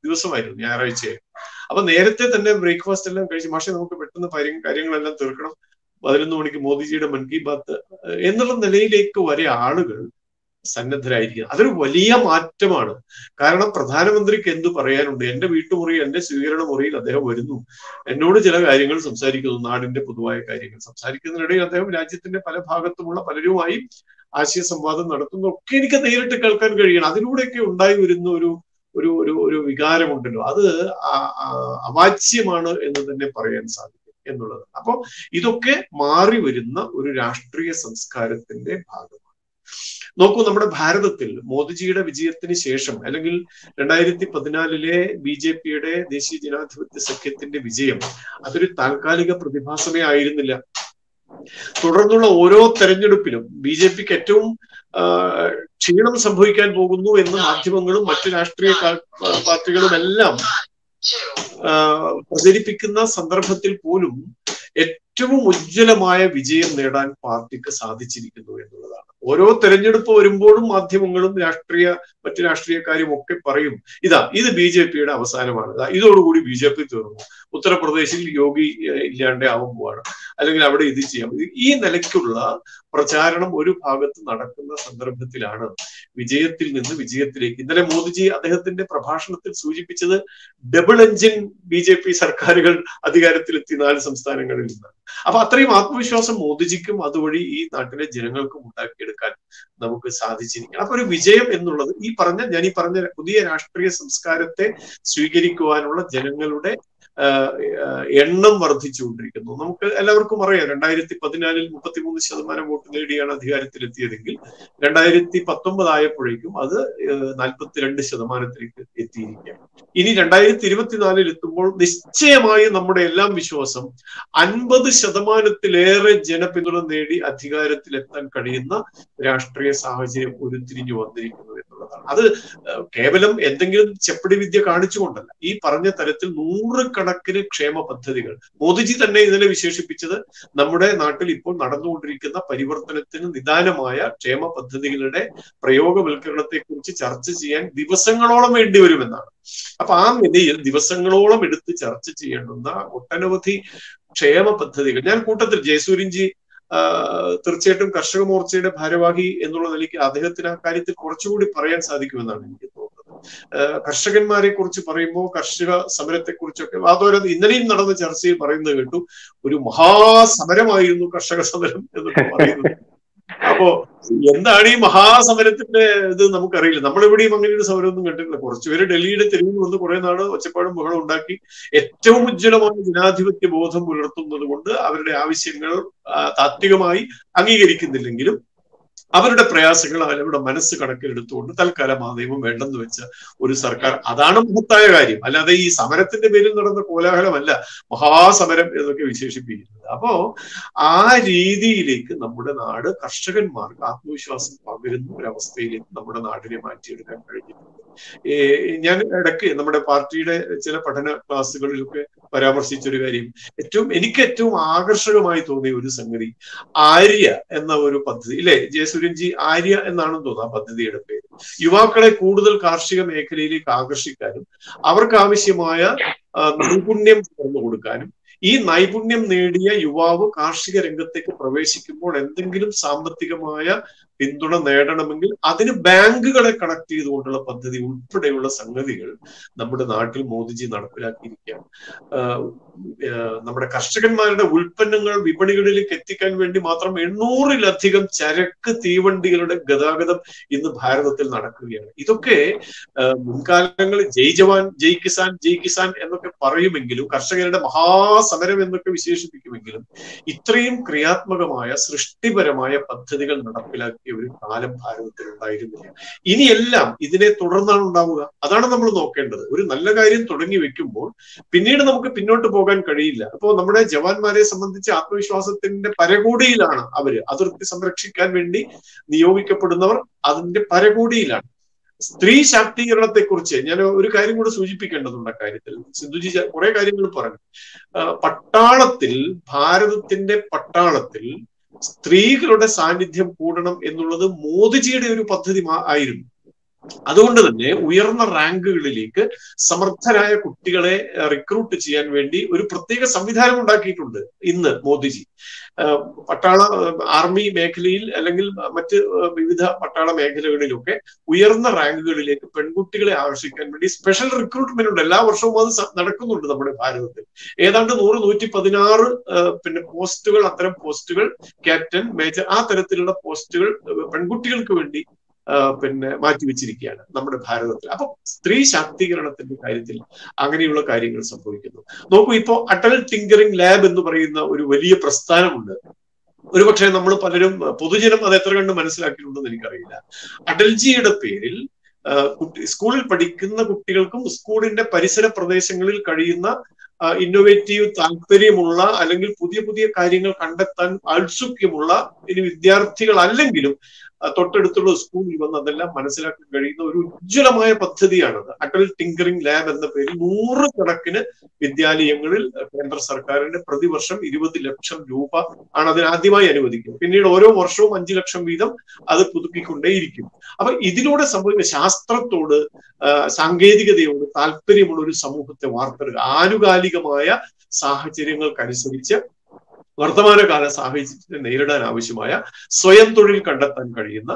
ദിവസമായിരുന്നു ഞായറാഴ്ചയായിരുന്നു അപ്പൊ നേരത്തെ തന്നെ ബ്രേക്ക്ഫാസ്റ്റ് എല്ലാം കഴിച്ച് പക്ഷേ നമുക്ക് പെട്ടെന്ന് കാര്യം കാര്യങ്ങളെല്ലാം തീർക്കണം പതിനൊന്ന് മണിക്ക് മോദിജിയുടെ മൻ കി ബാത്ത് എന്നുള്ള നിലയിലേക്ക് വരെ ആളുകൾ സന്നദ്ധരായിരിക്കുക അതൊരു വലിയ മാറ്റമാണ് കാരണം പ്രധാനമന്ത്രിക്ക് എന്ത് പറയാനുണ്ട് എന്റെ വീട്ടുമുറി എന്റെ സ്വീകരണ മുറിയിൽ അദ്ദേഹം വരുന്നു എന്നോട് ചില കാര്യങ്ങൾ സംസാരിക്കുന്നു നാടിന്റെ പൊതുവായ കാര്യങ്ങൾ സംസാരിക്കുന്നതിനിടയിൽ അദ്ദേഹം രാജ്യത്തിന്റെ പല ഭാഗത്തുമുള്ള പലരുമായി ആശയ സംവാദം നടത്തുന്നു ഒക്കെ എനിക്ക് നേരിട്ട് കേൾക്കാൻ കഴിയണം അതിലൂടെയൊക്കെ ഉണ്ടായി വരുന്ന ഒരു ഒരു ഒരു ഒരു വികാരമുണ്ടല്ലോ അത് അവാച്യമാണ് എന്ന് തന്നെ പറയാൻ സാധിക്കും എന്നുള്ളത് അപ്പൊ ഇതൊക്കെ മാറി വരുന്ന ഒരു രാഷ്ട്രീയ സംസ്കാരത്തിന്റെ ഭാഗമാണ് നോക്കൂ നമ്മുടെ ഭാരതത്തിൽ മോദിജിയുടെ വിജയത്തിന് ശേഷം അല്ലെങ്കിൽ രണ്ടായിരത്തി പതിനാലിലെ ബി ജെ പിയുടെ ദേശീയ ജനാധിപത്യ സഖ്യത്തിന്റെ വിജയം അതൊരു താൽക്കാലിക പ്രതിഭാസമേ ആയിരുന്നില്ല തുടർന്നുള്ള ഓരോ തെരഞ്ഞെടുപ്പിലും ബി ജെ പിക്ക് ഏറ്റവും ക്ഷീണം സംഭവിക്കാൻ പോകുന്നു എന്ന് മാധ്യമങ്ങളും മറ്റു രാഷ്ട്രീയ പാർട്ടികളും എല്ലാം പ്രചരിപ്പിക്കുന്ന സന്ദർഭത്തിൽ പോലും ഏറ്റവും ഉജ്ജ്വലമായ വിജയം നേടാൻ പാർട്ടിക്ക് സാധിച്ചിരിക്കുന്നു എന്നുള്ളതാണ് ഓരോ തെരഞ്ഞെടുപ്പ് വരുമ്പോഴും മാധ്യമങ്ങളും രാഷ്ട്രീയ മറ്റു രാഷ്ട്രീയക്കാരും ഒക്കെ പറയും ഇതാ ഇത് ബി ജെ പിയുടെ അവസാനമാണ് ഇതാ ഇതോടുകൂടി ബി ജെ പി തീർന്നു ഉത്തർപ്രദേശിൽ യോഗി ഇല്ലാണ്ട് ആവാൻ പോവാണ് അല്ലെങ്കിൽ അവിടെ ഇത് ചെയ്യാം ഈ നിലയ്ക്കുള്ള പ്രചാരണം ഒരു ഭാഗത്ത് നടക്കുന്ന സന്ദർഭത്തിലാണ് വിജയത്തിൽ നിന്ന് വിജയത്തിലേക്ക് ഇന്നലെ മോദിജി അദ്ദേഹത്തിന്റെ പ്രഭാഷണത്തിൽ സൂചിപ്പിച്ചത് double engine B J P സർക്കാരുകൾ അധികാരത്തിലെത്തി നാല് സംസ്ഥാനങ്ങളിൽ നിന്ന് അപ്പൊ അത്രയും ആത്മവിശ്വാസം മോദിജിക്കും അതുവഴി ഈ നാട്ടിലെ ജനങ്ങൾക്കും ഉണ്ടാക്കിയെടുക്കാൻ നമുക്ക് സാധിച്ചിരിക്കണം അപ്പൊ ഒരു വിജയം എന്നുള്ളത് ഈ പറഞ്ഞ ഞാൻ ഈ പറഞ്ഞ പുതിയ രാഷ്ട്രീയ സംസ്കാരത്തെ സ്വീകരിക്കുവാനുള്ള ജനങ്ങളുടെ എണ്ണം വർദ്ധിച്ചുകൊണ്ടിരിക്കുന്നു നമുക്ക് എല്ലാവർക്കും അറിയാം രണ്ടായിരത്തി പതിനാലിൽ മുപ്പത്തിമൂന്ന് ശതമാനം വോട്ട് നേടിയാണ് അധികാരത്തിലെത്തിയതെങ്കിൽ രണ്ടായിരത്തി പത്തൊമ്പത് ആയപ്പോഴേക്കും അത് നാൽപ്പത്തിരണ്ട് ശതമാനത്തിലേക്ക് എത്തിയിരിക്കുകയാണ് ഇനി രണ്ടായിരത്തി ഇരുപത്തിനാലിൽ എത്തുമ്പോൾ നിശ്ചയമായും നമ്മുടെ എല്ലാം വിശ്വാസം അൻപത് ശതമാനത്തിലേറെ ജനപിന്തുണ നേടി അധികാരത്തിലെത്താൻ കഴിയുന്ന രാഷ്ട്രീയ സാഹചര്യം ഉരുത്തിരിഞ്ഞു വന്നിരിക്കുന്നു എന്നുള്ളതാണ് അത് കേവലം എന്തെങ്കിലും ചെപ്പടി വിദ്യ കാണിച്ചുകൊണ്ടല്ല ഈ പറഞ്ഞ തരത്തിൽ നൂറുകണക്കിന് ക്ഷേമ പദ്ധതികൾ മോദിജി തന്നെ ഇതിനെ വിശേഷിപ്പിച്ചത് നമ്മുടെ നാട്ടിൽ ഇപ്പോൾ നടന്നുകൊണ്ടിരിക്കുന്ന പരിവർത്തനത്തിന് നിദാനമായ ക്ഷേമ പദ്ധതികളുടെ പ്രയോഗവൽക്കരണത്തെ കുറിച്ച് ചർച്ച ചെയ്യാൻ ദിവസങ്ങളോളം വേണ്ടി വരുമെന്നാണ് അപ്പൊ ആ നിലയിൽ ദിവസങ്ങളോളം എടുത്ത് ചർച്ച ചെയ്യേണ്ടുന്ന ഒട്ടനവധി ക്ഷേമ പദ്ധതികൾ ഞാൻ കൂട്ടത്തിൽ ജയസൂര്യൻജി തീർച്ചയായിട്ടും കർഷക മോർച്ചയുടെ ഭാരവാഹി എന്നുള്ള നിലയ്ക്ക് അദ്ദേഹത്തിന് ആ കാര്യത്തിൽ കുറച്ചുകൂടി പറയാൻ സാധിക്കുമെന്നാണ് എനിക്ക് തോന്നുന്നത് കർഷകന്മാരെ കുറിച്ച് പറയുമ്പോൾ കർഷക സമരത്തെ കുറിച്ചൊക്കെ വാദോര ഇന്നലെയും നടന്ന ചർച്ചയിൽ പറയുന്നത് കേട്ടു ഒരു മഹാസമരമായിരുന്നു കർഷക സമരം എന്നൊക്കെ പറയുന്നത് അപ്പോ എന്താണ് ഈ മഹാസമരത്തിന്റെ ഇത് നമുക്കറിയില്ല നമ്മളെവിടെയും അങ്ങനെ ഒരു സമരമൊന്നും കണ്ടിട്ടില്ല കുറച്ചുപേര് ഡൽഹിയുടെ തെരുവിൽ വന്ന് കുറെ നാട് ഒച്ചപ്പാടും ബഹളം ഉണ്ടാക്കി ഏറ്റവും ഉജ്ജ്വലമായ ജനാധിപത്യ ബോധം പുലർത്തുന്നത് കൊണ്ട് അവരുടെ ആവശ്യങ്ങൾ താത്വികമായി അംഗീകരിക്കുന്നില്ലെങ്കിലും അവരുടെ പ്രയാസങ്ങൾ അവരുടെ മനസ്സ് കണക്കിലെടുത്തുകൊണ്ട് തൽക്കാലം ആ നിയമം വേണ്ടെന്ന് വെച്ച ഒരു സർക്കാർ അതാണ് മഹത്തായ കാര്യം അല്ലാതെ ഈ സമരത്തിന്റെ പേരിൽ നടന്ന കോലാഹലമല്ല മഹാസമരം എന്നൊക്കെ വിശേഷിപ്പിക്കുന്നത് അപ്പോ ആ രീതിയിലേക്ക് നമ്മുടെ നാട് കർഷകന്മാർക്ക് ആത്മവിശ്വാസം പകരുന്ന ഒരവസ്ഥയിലേക്ക് നമ്മുടെ നാടിനെ മാറ്റിയെടുക്കാൻ കഴിഞ്ഞിട്ടുണ്ട് ഞാൻ ഇടയ്ക്ക് നമ്മുടെ പാർട്ടിയുടെ ചില പഠന ക്ലാസ്സുകളിലൊക്കെ പരാമർശിച്ചൊരു കാര്യം ഏറ്റവും എനിക്ക് ഏറ്റവും ആകർഷകമായി തോന്നിയ ഒരു സംഗതി ആര്യ എന്ന ഒരു പദ്ധതി ഇല്ലേ ജയസൂര്യൻജി ആര്യ എന്നാണെന്ന് തോന്നുന്നു ആ പദ്ധതിയുടെ പേര് യുവാക്കളെ കൂടുതൽ കാർഷിക മേഖലയിലേക്ക് ആകർഷിക്കാനും അവർക്ക് ആവശ്യമായ നൈപുണ്യം തുറന്നു കൊടുക്കാനും ഈ നൈപുണ്യം നേടിയ യുവാവ് കാർഷിക രംഗത്തേക്ക് പ്രവേശിക്കുമ്പോൾ എന്തെങ്കിലും സാമ്പത്തികമായ പിന്തുണ നേടണമെങ്കിൽ അതിന് ബാങ്കുകളെ കണക്ട് ചെയ്തുകൊണ്ടുള്ള പദ്ധതി ഉൾപ്പെടെയുള്ള സംഗതികൾ നമ്മുടെ നാട്ടിൽ മോദിജി നടപ്പിലാക്കിയിരിക്കുകയാണ് നമ്മുടെ കർഷകന്മാരുടെ ഉൽപ്പന്നങ്ങൾ വിപണികളിലേക്ക് എത്തിക്കാൻ വേണ്ടി മാത്രം എണ്ണൂറിലധികം ചരക്ക് തീവണ്ടികളുടെ ഗതാഗതം ഇന്ന് ഭാരതത്തിൽ നടക്കുകയാണ് ഇതൊക്കെ മുൻകാലങ്ങളിൽ ജയ് ജവാൻ ജയ് കിസാൻ ജയ് കിസാൻ എന്നൊക്കെ പറയുമെങ്കിലും കർഷകരുടെ മഹാസമരം എന്നൊക്കെ വിശേഷിപ്പിക്കുമെങ്കിലും ഇത്രയും ക്രിയാത്മകമായ സൃഷ്ടിപരമായ പദ്ധതികൾ നടപ്പിലാക്കിയ ഒരു കാലം ഭാരതത്തിൽ ഉണ്ടായിരുന്നില്ല ഇനിയെല്ലാം ഇതിനെ തുടർന്നാണ് ഉണ്ടാവുക അതാണ് നമ്മൾ നോക്കേണ്ടത് ഒരു നല്ല കാര്യം തുടങ്ങി വെക്കുമ്പോൾ പിന്നീട് നമുക്ക് പിന്നോട്ട് പോകാൻ കഴിയില്ല അപ്പോൾ നമ്മുടെ ജവാന്മാരെ സംബന്ധിച്ച് ആത്മവിശ്വാസത്തിന്റെ പരകൂടിയിലാണ് അവര് അതിർത്തി സംരക്ഷിക്കാൻ വേണ്ടി നിയോഗിക്കപ്പെടുന്നവർ അതിന്റെ പരകൂടിയിലാണ് സ്ത്രീ ശാക്തീകരണത്തെ കുറിച്ച് ഞാൻ ഒരു കാര്യം കൂടെ സൂചിപ്പിക്കേണ്ടതുണ്ട് അക്കാര്യത്തിൽ സിന്ധുജി കുറെ കാര്യങ്ങൾ പറഞ്ഞു പട്ടാളത്തിൽ ഭാരതത്തിന്റെ പട്ടാളത്തിൽ സ്ത്രീകളുടെ സാന്നിധ്യം കൂടണം എന്നുള്ളത് മോദിജിയുടെ ഒരു പദ്ധതി ആയിരുന്നു അതുകൊണ്ട് തന്നെ ഉയർന്ന റാങ്കുകളിലേക്ക് സമർത്ഥരായ കുട്ടികളെ റിക്രൂട്ട് ചെയ്യാൻ വേണ്ടി ഒരു പ്രത്യേക സംവിധാനം ഉണ്ടാക്കിയിട്ടുണ്ട് ഇന്ന് മോദിജി പട്ടാള ആർമി മേഖലയിൽ അല്ലെങ്കിൽ മറ്റ് വിവിധ പട്ടാള മേഖലകളിലൊക്കെ ഉയർന്ന റാങ്കുകളിലേക്ക് പെൺകുട്ടികളെ ആകർഷിക്കാൻ വേണ്ടി സ്പെഷ്യൽ റിക്രൂട്ട്മെന്റ് ഉണ്ട് എല്ലാ വർഷവും അത് നടക്കുന്നുണ്ട് നമ്മുടെ ഭാരതത്തിൽ ഏതാണ്ട് നൂറ് നൂറ്റി പതിനാറ് പിന്നെ പോസ്റ്റുകൾ അത്തരം പോസ്റ്റുകൾ ക്യാപ്റ്റൻ മേജർ ആ തരത്തിലുള്ള പോസ്റ്റുകൾ പെൺകുട്ടികൾക്ക് വേണ്ടി പിന്നെ മാറ്റിവെച്ചിരിക്കുകയാണ് നമ്മുടെ ഭാരതത്തിൽ അപ്പൊ സ്ത്രീ ശാക്തീകരണത്തിന്റെ കാര്യത്തിൽ അങ്ങനെയുള്ള കാര്യങ്ങൾ സംഭവിക്കുന്നു നോക്കൂ ഇപ്പോ അടൽ ടിങ്കറിംഗ് ലാബ് എന്ന് പറയുന്ന ഒരു വലിയ പ്രസ്ഥാനമുണ്ട് ഒരുപക്ഷെ നമ്മൾ പലരും പൊതുജനം അത് എത്ര കണ്ട് മനസ്സിലാക്കിയിട്ടുണ്ടെന്ന് എനിക്കറിയില്ല അടൽജിയുടെ പേരിൽ സ്കൂളിൽ പഠിക്കുന്ന കുട്ടികൾക്കും സ്കൂളിന്റെ പരിസര പ്രദേശങ്ങളിൽ കഴിയുന്ന ഇന്നോവേറ്റീവ് താല്പര്യമുള്ള അല്ലെങ്കിൽ പുതിയ പുതിയ കാര്യങ്ങൾ കണ്ടെത്താൻ ഔത്സുക്യമുള്ള ഇനി വിദ്യാർത്ഥികൾ അല്ലെങ്കിലും തൊട്ടടുത്തുള്ള സ്കൂളിൽ വന്ന് അതെല്ലാം മനസ്സിലാക്കാൻ കഴിയുന്ന ഒരു ഉജ്ജ്വലമായ പദ്ധതിയാണത് അടൽ ടിങ്കറിംഗ് ലാബ് എന്ന പേരിൽ നൂറുകണക്കിന് വിദ്യാലയങ്ങളിൽ കേന്ദ്ര സർക്കാരിന്റെ പ്രതിവർഷം ഇരുപത് ലക്ഷം രൂപ ആണ് അതിന് ആദ്യമായി അനുവദിക്കുന്നത് പിന്നീട് ഓരോ വർഷവും അഞ്ചു ലക്ഷം വീതം അത് പുതുക്കിക്കൊണ്ടേയിരിക്കും അപ്പൊ ഇതിലൂടെ സംഭവിക്കുന്ന ശാസ്ത്രത്തോട് സാങ്കേതികതയോട് താല്പര്യമുള്ള ഒരു സമൂഹത്തെ വാർത്തെടുക്കുക ആനുകാലികമായ സാഹചര്യങ്ങൾക്കനുസരിച്ച് വർത്തമാനകാല സാഹചര്യത്തെ നേരിടാൻ ആവശ്യമായ സ്വയം തൊഴിൽ കണ്ടെത്താൻ കഴിയുന്ന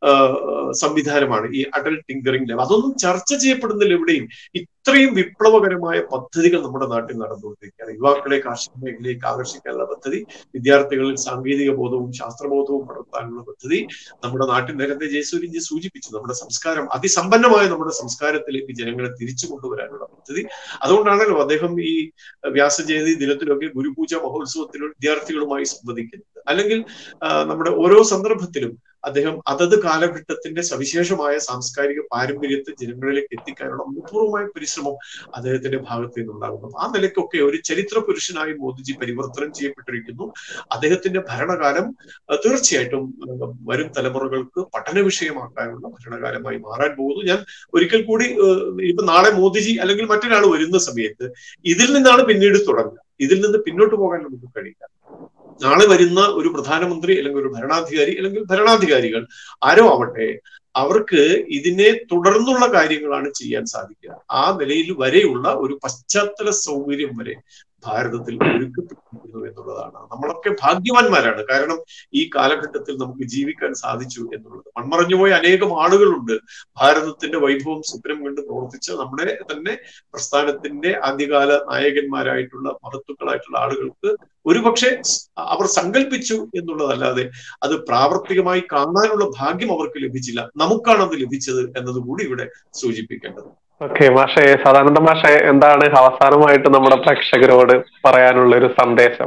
സംവിധാനമാണ് ഈ അടൽ ടിങ്കറിംഗ് ലാബ് അതൊന്നും ചർച്ച ചെയ്യപ്പെടുന്നില്ല എവിടെയും ഇത്രയും വിപ്ലവകരമായ പദ്ധതികൾ നമ്മുടെ നാട്ടിൽ നടന്നുകൊണ്ടിരിക്കുകയാണ് യുവാക്കളെ കാർഷിക മേഖലയിലേക്ക് ആകർഷിക്കാനുള്ള പദ്ധതി വിദ്യാർത്ഥികളിൽ സാങ്കേതിക ബോധവും ശാസ്ത്രബോധവും വളർത്താനുള്ള പദ്ധതി നമ്മുടെ നാട്ടിൽ നേരത്തെ ജയസൂര്യജി സൂചിപ്പിച്ചു നമ്മുടെ സംസ്കാരം അതിസമ്പന്നമായ നമ്മുടെ സംസ്കാരത്തിലേക്ക് ജനങ്ങളെ തിരിച്ചു കൊണ്ടുവരാനുള്ള പദ്ധതി അതുകൊണ്ടാണല്ലോ അദ്ദേഹം ഈ വ്യാസജയന്തി ദിനത്തിലൊക്കെ ഗുരുപൂജ മഹോത്സവത്തിൽ വിദ്യാർത്ഥികളുമായി സംവദിക്കുന്നത് അല്ലെങ്കിൽ നമ്മുടെ ഓരോ സന്ദർഭത്തിലും അദ്ദേഹം അതത് കാലഘട്ടത്തിന്റെ സവിശേഷമായ സാംസ്കാരിക പാരമ്പര്യത്തെ ജനങ്ങളിലേക്ക് എത്തിക്കാനുള്ള അപൂർവമായ പരിശ്രമം അദ്ദേഹത്തിന്റെ ഭാഗത്ത് നിന്നുണ്ടാകുന്നു ആ നിലയ്ക്കൊക്കെ ഒരു ചരിത്ര പുരുഷനായി മോദിജി പരിവർത്തനം ചെയ്യപ്പെട്ടിരിക്കുന്നു അദ്ദേഹത്തിന്റെ ഭരണകാലം തീർച്ചയായിട്ടും വരും തലമുറകൾക്ക് പഠന വിഷയമാക്കാനുള്ള ഭരണകാലമായി മാറാൻ പോകുന്നു ഞാൻ ഒരിക്കൽ കൂടി ഇപ്പൊ നാളെ മോദിജി അല്ലെങ്കിൽ മറ്റൊരാൾ വരുന്ന സമയത്ത് ഇതിൽ നിന്നാണ് പിന്നീട് തുടങ്ങുക ഇതിൽ നിന്ന് പിന്നോട്ട് പോകാൻ നമുക്ക് കഴിയില്ല നാളെ വരുന്ന ഒരു പ്രധാനമന്ത്രി അല്ലെങ്കിൽ ഒരു ഭരണാധികാരി അല്ലെങ്കിൽ ഭരണാധികാരികൾ ആരോ ആവട്ടെ അവർക്ക് ഇതിനെ തുടർന്നുള്ള കാര്യങ്ങളാണ് ചെയ്യാൻ സാധിക്കുക ആ നിലയിൽ വരെയുള്ള ഒരു പശ്ചാത്തല സൗകര്യം വരെ ഭാരതത്തിൽ ഒരുക്കപ്പെട്ടിരിക്കുന്നു എന്നുള്ളതാണ് നമ്മളൊക്കെ ഭാഗ്യവാന്മാരാണ് കാരണം ഈ കാലഘട്ടത്തിൽ നമുക്ക് ജീവിക്കാൻ സാധിച്ചു എന്നുള്ളത് മൺമറഞ്ഞുപോയ അനേകം ആളുകളുണ്ട് ഭാരതത്തിന്റെ വൈഭവം സ്വപ്നം കണ്ട് പ്രവർത്തിച്ച നമ്മുടെ തന്നെ പ്രസ്ഥാനത്തിന്റെ ആദ്യകാല നായകന്മാരായിട്ടുള്ള മഹത്വക്കളായിട്ടുള്ള ആളുകൾക്ക് ഒരുപക്ഷെ അവർ സങ്കല്പിച്ചു എന്നുള്ളതല്ലാതെ അത് പ്രാവർത്തികമായി കാണാനുള്ള ഭാഗ്യം അവർക്ക് ലഭിച്ചില്ല നമുക്കാണ് അത് ലഭിച്ചത് എന്നതുകൂടി ഇവിടെ സൂചിപ്പിക്കേണ്ടത് ഓക്കെ മാഷെ സദാനന്ദ മാഷെ എന്താണ് അവസാനമായിട്ട് നമ്മുടെ പ്രേക്ഷകരോട് പറയാനുള്ള ഒരു സന്ദേശം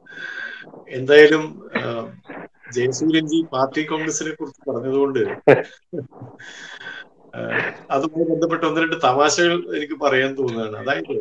എന്തായാലും ജയസൂര്യൻജി പാർട്ടി കോൺഗ്രസിനെ കുറിച്ച് പറഞ്ഞതുകൊണ്ട് അതുമായി ബന്ധപ്പെട്ട ഒന്ന് രണ്ട് തമാശകൾ എനിക്ക് പറയാൻ തോന്നുകയാണ് അതായത്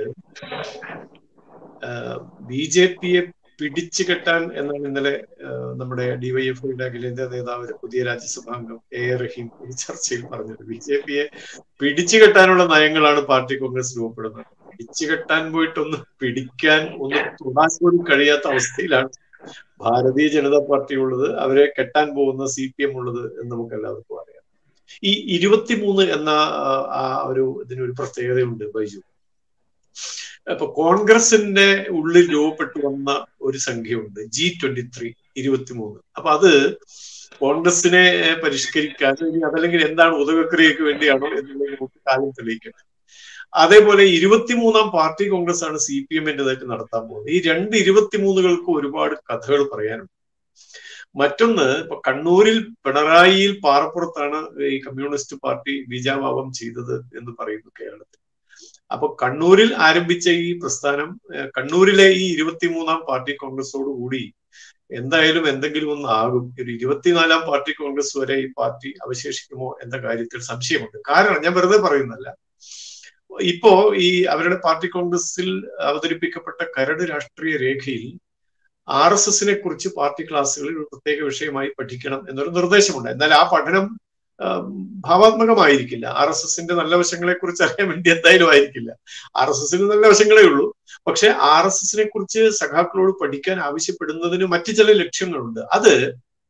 ബി ജെ പിയെ പിടിച്ചു കെട്ടാൻ എന്നാണ് ഇന്നലെ നമ്മുടെ ഡിവൈഎഫ്ഐയുടെ അഖിലേന്ത്യാ നേതാവ് പുതിയ രാജ്യസഭാംഗം എ എ റഹീം ഈ ചർച്ചയിൽ പറഞ്ഞത് ബി ജെ പിയെ പിടിച്ചു കെട്ടാനുള്ള നയങ്ങളാണ് പാർട്ടി കോൺഗ്രസ് രൂപപ്പെടുന്നത് പിടിച്ചു കെട്ടാൻ പോയിട്ടൊന്ന് പിടിക്കാൻ ഒന്ന് തൊടാൻ പോലും കഴിയാത്ത അവസ്ഥയിലാണ് ഭാരതീയ ജനതാ പാർട്ടി ഉള്ളത് അവരെ കെട്ടാൻ പോകുന്ന സി പി എം ഉള്ളത് എന്ന് നമുക്ക് എല്ലാവർക്കും അറിയാം ഈ ഇരുപത്തിമൂന്ന് എന്ന ആ ഒരു ഇതിനൊരു പ്രത്യേകതയുണ്ട് ബൈജു അപ്പൊ കോൺഗ്രസിന്റെ ഉള്ളിൽ രൂപപ്പെട്ടു വന്ന ഒരു സംഖ്യയുണ്ട് ജി ട്വന്റി ത്രീ ഇരുപത്തിമൂന്ന് അപ്പൊ അത് കോൺഗ്രസിനെ പരിഷ്കരിക്കാൻ ഇനി അതല്ലെങ്കിൽ എന്താണ് ഉദകക്രിയക്ക് വേണ്ടിയാണോ എന്നുള്ളത് നമുക്ക് കാലം തെളിയിക്കണം അതേപോലെ ഇരുപത്തിമൂന്നാം പാർട്ടി കോൺഗ്രസ് ആണ് സി പി എമ്മിൻ്റെതായിട്ട് നടത്താൻ പോകുന്നത് ഈ രണ്ട് ഇരുപത്തിമൂന്നുകൾക്ക് ഒരുപാട് കഥകൾ പറയാനുണ്ട് മറ്റൊന്ന് ഇപ്പൊ കണ്ണൂരിൽ പിണറായിയിൽ പാറപ്പുറത്താണ് ഈ കമ്മ്യൂണിസ്റ്റ് പാർട്ടി ബീജാഭാവം ചെയ്തത് എന്ന് പറയുന്നു കേരളത്തിൽ അപ്പൊ കണ്ണൂരിൽ ആരംഭിച്ച ഈ പ്രസ്ഥാനം കണ്ണൂരിലെ ഈ ഇരുപത്തിമൂന്നാം പാർട്ടി കോൺഗ്രസോട് കൂടി എന്തായാലും എന്തെങ്കിലും ഒന്ന് ആകും ഒരു ഇരുപത്തിനാലാം പാർട്ടി കോൺഗ്രസ് വരെ ഈ പാർട്ടി അവശേഷിക്കുമോ എന്ന കാര്യത്തിൽ സംശയമുണ്ട് കാരണം ഞാൻ വെറുതെ പറയുന്നല്ല ഇപ്പോ ഈ അവരുടെ പാർട്ടി കോൺഗ്രസിൽ അവതരിപ്പിക്കപ്പെട്ട കരട് രാഷ്ട്രീയ രേഖയിൽ ആർ എസ് എസിനെ കുറിച്ച് പാർട്ടി ക്ലാസ്സുകളിൽ ഒരു പ്രത്യേക വിഷയമായി പഠിക്കണം എന്നൊരു നിർദ്ദേശമുണ്ട് എന്നാൽ ആ പഠനം ഭാവാത്മകമായിരിക്കില്ല ആർ എസ് എസിന്റെ നല്ല വശങ്ങളെ കുറിച്ച് അറിയാൻ വേണ്ടി എന്തായാലും ആയിരിക്കില്ല ആർ എസ് എസിന് നല്ല വശങ്ങളേ ഉള്ളൂ പക്ഷെ ആർ എസ് എസിനെ കുറിച്ച് സഖാക്കളോട് പഠിക്കാൻ ആവശ്യപ്പെടുന്നതിന് മറ്റു ചില ലക്ഷ്യങ്ങളുണ്ട് അത്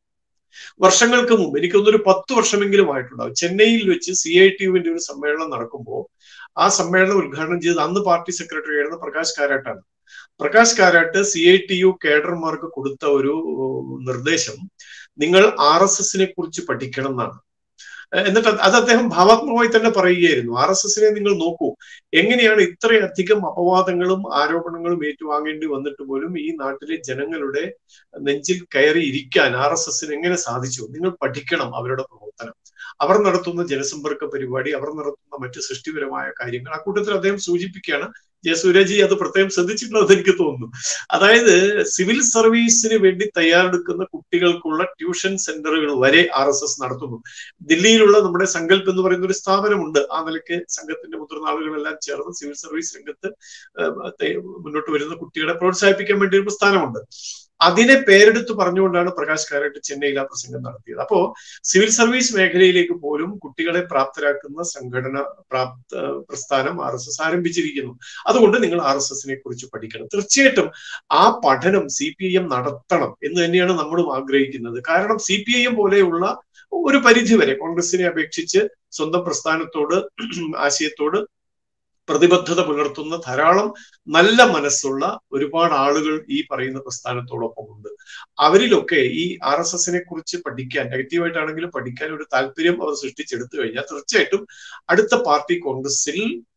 വർഷങ്ങൾക്ക് മുമ്പ് എനിക്കൊന്നൊരു പത്ത് വർഷമെങ്കിലും ആയിട്ടുണ്ടാവും ചെന്നൈയിൽ വെച്ച് സി ഐ ടി യുവിന്റെ ഒരു സമ്മേളനം നടക്കുമ്പോൾ ആ സമ്മേളനം ഉദ്ഘാടനം ചെയ്ത് അന്ന് പാർട്ടി സെക്രട്ടറി ആയിരുന്ന പ്രകാശ് കാരാട്ടാണ് Prakash Karat C I T U കേഡർമാർക്ക് കൊടുത്ത ഒരു നിർദ്ദേശം നിങ്ങൾ ആർ എസ് എസിനെ കുറിച്ച് പഠിക്കണം എന്നാണ് എന്നിട്ട് അത് അദ്ദേഹം ഭാവാത്മകമായി തന്നെ പറയുകയായിരുന്നു ആർ എസ് എസിനെ നിങ്ങൾ നോക്കൂ എങ്ങനെയാണ് ഇത്രയധികം അപവാദങ്ങളും ആരോപണങ്ങളും ഏറ്റുവാങ്ങേണ്ടി വന്നിട്ട് പോലും ഈ നാട്ടിലെ ജനങ്ങളുടെ നെഞ്ചിൽ കയറി ഇരിക്കാൻ ആർ എസ് എസിന് എങ്ങനെ സാധിച്ചു നിങ്ങൾ പഠിക്കണം അവരുടെ പ്രവർത്തനം അവർ നടത്തുന്ന ജനസമ്പർക്ക പരിപാടി അവർ നടത്തുന്ന മറ്റ് സൃഷ്ടിപരമായ കാര്യങ്ങൾ ആ കൂട്ടത്തിൽ അദ്ദേഹം സൂചിപ്പിക്കുകയാണ് ജയസൂര്യജി അത് പ്രത്യേകം ശ്രദ്ധിച്ചിട്ടുണ്ടെന്ന് എനിക്ക് തോന്നുന്നു അതായത് സിവിൽ സർവീസിന് വേണ്ടി തയ്യാറെടുക്കുന്ന കുട്ടികൾക്കുള്ള ട്യൂഷൻ സെന്ററുകൾ വരെ ആർ എസ് എസ് നടത്തുന്നു ദില്ലിയിലുള്ള നമ്മുടെ സങ്കല്പ് എന്ന് പറയുന്ന ഒരു സ്ഥാപനമുണ്ട് ആ നിലയ്ക്ക് സംഘത്തിന്റെ മുതിർന്ന ആളുകളെല്ലാം ചേർന്ന് സിവിൽ സർവീസ് രംഗത്ത് മുന്നോട്ട് വരുന്ന കുട്ടികളെ പ്രോത്സാഹിപ്പിക്കാൻ വേണ്ടി ഒരു പ്രസ്ഥാനമുണ്ട് അതിനെ പേരെടുത്ത് പറഞ്ഞുകൊണ്ടാണ് പ്രകാശ് കാരാട്ട് ചെന്നൈയിൽ ആ പ്രസംഗം നടത്തിയത് അപ്പോ സിവിൽ സർവീസ് മേഖലയിലേക്ക് പോലും കുട്ടികളെ പ്രാപ്തരാക്കുന്ന സംഘടന പ്രാപ്ത പ്രസ്ഥാനം ആർ എസ് എസ് ആരംഭിച്ചിരിക്കുന്നു അതുകൊണ്ട് നിങ്ങൾ ആർ എസ് എസിനെ കുറിച്ച് പഠിക്കണം തീർച്ചയായിട്ടും ആ പഠനം സി പി ഐ എം നടത്തണം എന്ന് തന്നെയാണ് നമ്മളും ആഗ്രഹിക്കുന്നത് കാരണം സി പി ഐ എം പോലെയുള്ള ഒരു പരിധി വരെ കോൺഗ്രസിനെ അപേക്ഷിച്ച് സ്വന്തം പ്രസ്ഥാനത്തോട് ആശയത്തോട് പ്രതിബദ്ധത പുലർത്തുന്ന ധാരാളം നല്ല മനസ്സുള്ള ഒരുപാട് ആളുകൾ ഈ പറയുന്ന പ്രസ്ഥാനത്തോടൊപ്പം ഉണ്ട് അവരിലൊക്കെ ഈ ആർ എസ് എസിനെ കുറിച്ച് പഠിക്കാൻ നെഗറ്റീവായിട്ടാണെങ്കിലും പഠിക്കാൻ ഒരു താല്പര്യം അവർ സൃഷ്ടിച്ചെടുത്തു കഴിഞ്ഞാൽ തീർച്ചയായിട്ടും അടുത്ത പാർട്ടി കോൺഗ്രസിൽ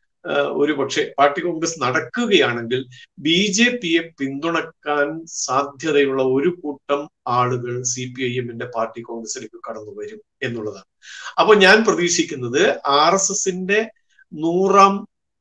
ഒരു പക്ഷേ പാർട്ടി കോൺഗ്രസ് നടക്കുകയാണെങ്കിൽ ബി ജെ പിയെ പിന്തുണക്കാൻ സാധ്യതയുള്ള ഒരു കൂട്ടം ആളുകൾ സി പി ഐ എമ്മിന്റെ പാർട്ടി കോൺഗ്രസിലേക്ക് കടന്നു വരും എന്നുള്ളതാണ് അപ്പൊ ഞാൻ പ്രതീക്ഷിക്കുന്നത് ആർ എസ് എസിന്റെ നൂറാം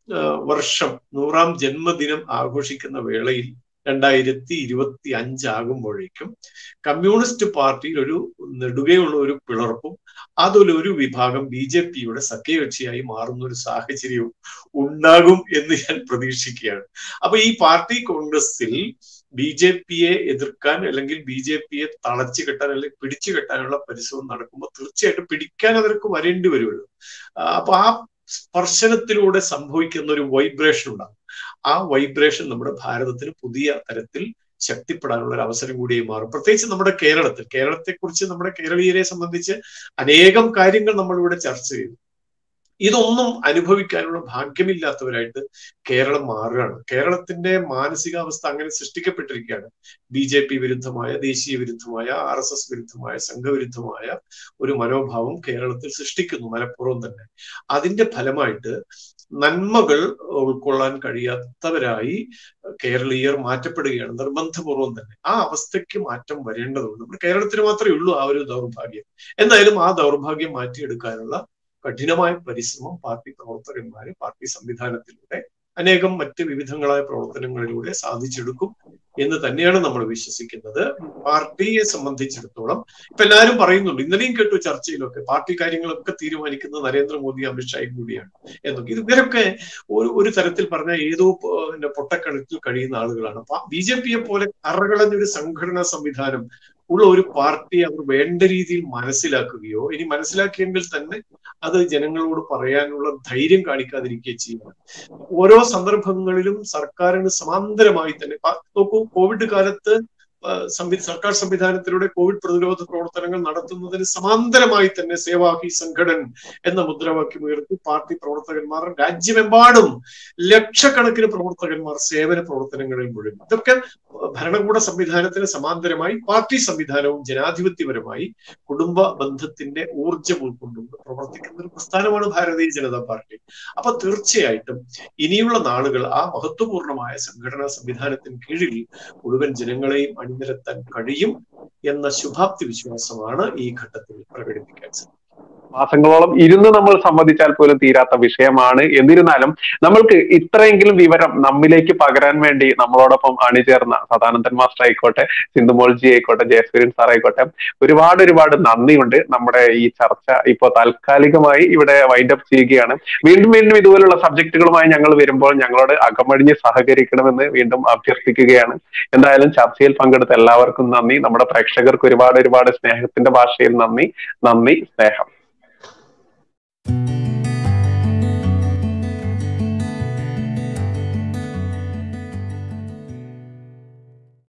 വർഷം നൂറാം ജന്മദിനം ആഘോഷിക്കുന്ന വേളയിൽ രണ്ടായിരത്തി ഇരുപത്തി അഞ്ചാകുമ്പോഴേക്കും കമ്മ്യൂണിസ്റ്റ് പാർട്ടിയിൽ ഒരു നെടുകയുള്ള ഒരു പിളർപ്പും അതിലൊരു വിഭാഗം ബി ജെ പിയുടെ സഖ്യകക്ഷിയായി മാറുന്ന ഒരു സാഹചര്യവും ഉണ്ടാകും എന്ന് ഞാൻ പ്രതീക്ഷിക്കുകയാണ് അപ്പൊ ഈ പാർട്ടി കോൺഗ്രസിൽ ബി ജെ പിയെ എതിർക്കാൻ അല്ലെങ്കിൽ ബി ജെ പിയെ തളച്ചു കെട്ടാൻ അല്ലെങ്കിൽ പിടിച്ചു കെട്ടാനുള്ള പരിശ്രമം നടക്കുമ്പോൾ തീർച്ചയായിട്ടും പിടിക്കാൻ അവർക്ക് വരേണ്ടി വരുമല്ലോ അപ്പൊ ആ സ്പർശനത്തിലൂടെ സംഭവിക്കുന്ന ഒരു വൈബ്രേഷൻ ഉണ്ടാകും ആ വൈബ്രേഷൻ നമ്മുടെ ഭാരതത്തിന് പുതിയ തരത്തിൽ ശക്തിപ്പെടാനുള്ള ഒരു അവസരം കൂടിയായി മാറും പ്രത്യേകിച്ച് നമ്മുടെ കേരളത്തിൽ കേരളത്തെക്കുറിച്ച് നമ്മുടെ കേരളീയരെ സംബന്ധിച്ച് അനേകം കാര്യങ്ങൾ നമ്മളിവിടെ ചർച്ച ചെയ്തു ഇതൊന്നും അനുഭവിക്കാനുള്ള ഭാഗ്യമില്ലാത്തവരായിട്ട് കേരളം മാറുകയാണ് കേരളത്തിന്റെ മാനസികാവസ്ഥ അങ്ങനെ സൃഷ്ടിക്കപ്പെട്ടിരിക്കുകയാണ് ബി ജെ പി വിരുദ്ധമായ ദേശീയ വിരുദ്ധമായ ആർ എസ് എസ് വിരുദ്ധമായ സംഘവിരുദ്ധമായ ഒരു മനോഭാവം കേരളത്തിൽ സൃഷ്ടിക്കുന്നു മലപ്പുറം തന്നെ അതിന്റെ ഫലമായിട്ട് നന്മകൾ ഉൾക്കൊള്ളാൻ കഴിയാത്തവരായി കേരളീയർ മാറ്റപ്പെടുകയാണ് നിർബന്ധപൂർവം തന്നെ ആ അവസ്ഥയ്ക്ക് മാറ്റം വരേണ്ടതുണ്ട് നമ്മുടെ കേരളത്തിന് മാത്രമേ ഉള്ളൂ ആ ഒരു ദൗർഭാഗ്യം എന്തായാലും ആ ദൗർഭാഗ്യം മാറ്റിയെടുക്കാനുള്ള കഠിനമായ പരിശ്രമം പാർട്ടി പ്രവർത്തകന്മാര് പാർട്ടി സംവിധാനത്തിലൂടെ അനേകം മറ്റ് വിവിധങ്ങളായ പ്രവർത്തനങ്ങളിലൂടെ സാധിച്ചെടുക്കും എന്ന് തന്നെയാണ് നമ്മൾ വിശ്വസിക്കുന്നത് പാർട്ടിയെ സംബന്ധിച്ചിടത്തോളം ഇപ്പൊ എല്ലാവരും പറയുന്നുണ്ട് ഇന്നലെയും കേട്ടു ചർച്ചയിലൊക്കെ പാർട്ടി കാര്യങ്ങളൊക്കെ തീരുമാനിക്കുന്നത് നരേന്ദ്രമോദി അമിത്ഷായും കൂടിയാണ് എന്നൊക്കെ ഇവരൊക്കെ ഒരു ഒരു തരത്തിൽ പറഞ്ഞ ഏതോ പിന്നെ പൊട്ടക്കണക്കിൽ കഴിയുന്ന ആളുകളാണ് ബി ജെ പിയെ പോലെ കറകളഞ്ഞൊരു സംഘടനാ സംവിധാനം ഉള്ള ഒരു പാർട്ടി അവർ വേണ്ട രീതിയിൽ മനസ്സിലാക്കുകയോ ഇനി മനസ്സിലാക്കിയെങ്കിൽ തന്നെ അത് ജനങ്ങളോട് പറയാനുള്ള ധൈര്യം കാണിക്കാതിരിക്കുകയോ ചെയ്യുന്നത് ഓരോ സന്ദർഭങ്ങളിലും സർക്കാരിന് സമാന്തരമായി തന്നെ നോക്കൂ കോവിഡ് കാലത്ത് സംവി സർക്കാർ സംവിധാനത്തിലൂടെ കോവിഡ് പ്രതിരോധ പ്രവർത്തനങ്ങൾ നടത്തുന്നതിന് സമാന്തരമായി തന്നെ സേവാഹി സംഘടൻ എന്ന മുദ്രാവാക്യം ഉയർത്തി പാർട്ടി പ്രവർത്തകന്മാർ രാജ്യമെമ്പാടും ലക്ഷക്കണക്കിന് പ്രവർത്തകന്മാർ സേവന പ്രവർത്തനങ്ങളിൽ മുഴുവൻ ഇതൊക്കെ ഭരണകൂട സംവിധാനത്തിന് സമാന്തരമായി പാർട്ടി സംവിധാനവും ജനാധിപത്യപരമായി കുടുംബ ബന്ധത്തിന്റെ ഊർജം ഉൾക്കൊണ്ടുകൊണ്ട് പ്രവർത്തിക്കുന്ന ഒരു പ്രസ്ഥാനമാണ് ഭാരതീയ ജനതാ പാർട്ടി അപ്പൊ തീർച്ചയായിട്ടും ഇനിയുള്ള നാളുകൾ ആ മഹത്വപൂർണമായ സംഘടനാ സംവിധാനത്തിന് കീഴിൽ മുഴുവൻ ജനങ്ങളെയും അണിനിരത്താൻ കഴിയും എന്ന ശുഭാപ്തി വിശ്വാസമാണ് ഈ ഘട്ടത്തിൽ പ്രകടിപ്പിക്കാൻ സാധിക്കും മാസങ്ങളോളം ഇരുന്ന് നമ്മൾ സംവദിച്ചാൽ പോലും തീരാത്ത വിഷയമാണ് എന്നിരുന്നാലും നമ്മൾക്ക് ഇത്രയെങ്കിലും വിവരം നമ്മിലേക്ക് പകരാൻ വേണ്ടി നമ്മളോടൊപ്പം അണിചേർന്ന സദാനന്ദൻ മാസ്റ്റർ ആയിക്കോട്ടെ സിന്ധുമോൾജി ആയിക്കോട്ടെ ജയസൂര്യൻ സാർ ആയിക്കോട്ടെ ഒരുപാട് ഒരുപാട് നന്ദിയുണ്ട് നമ്മുടെ ഈ ചർച്ച ഇപ്പോൾ താൽക്കാലികമായി ഇവിടെ വൈൻഡ് അപ്പ് ചെയ്യുകയാണ് വീണ്ടും വീണ്ടും ഇതുപോലുള്ള സബ്ജക്റ്റുകളുമായി ഞങ്ങൾ വരുമ്പോൾ ഞങ്ങളോട് അകമഴിഞ്ഞ് സഹകരിക്കണമെന്ന് വീണ്ടും അഭ്യർത്ഥിക്കുകയാണ് എന്തായാലും ചർച്ചയിൽ പങ്കെടുത്ത എല്ലാവർക്കും നന്ദി നമ്മുടെ പ്രേക്ഷകർക്ക് ഒരുപാട് ഒരുപാട് സ്നേഹത്തിന്റെ ഭാഷയിൽ നന്ദി നന്ദി സ്നേഹം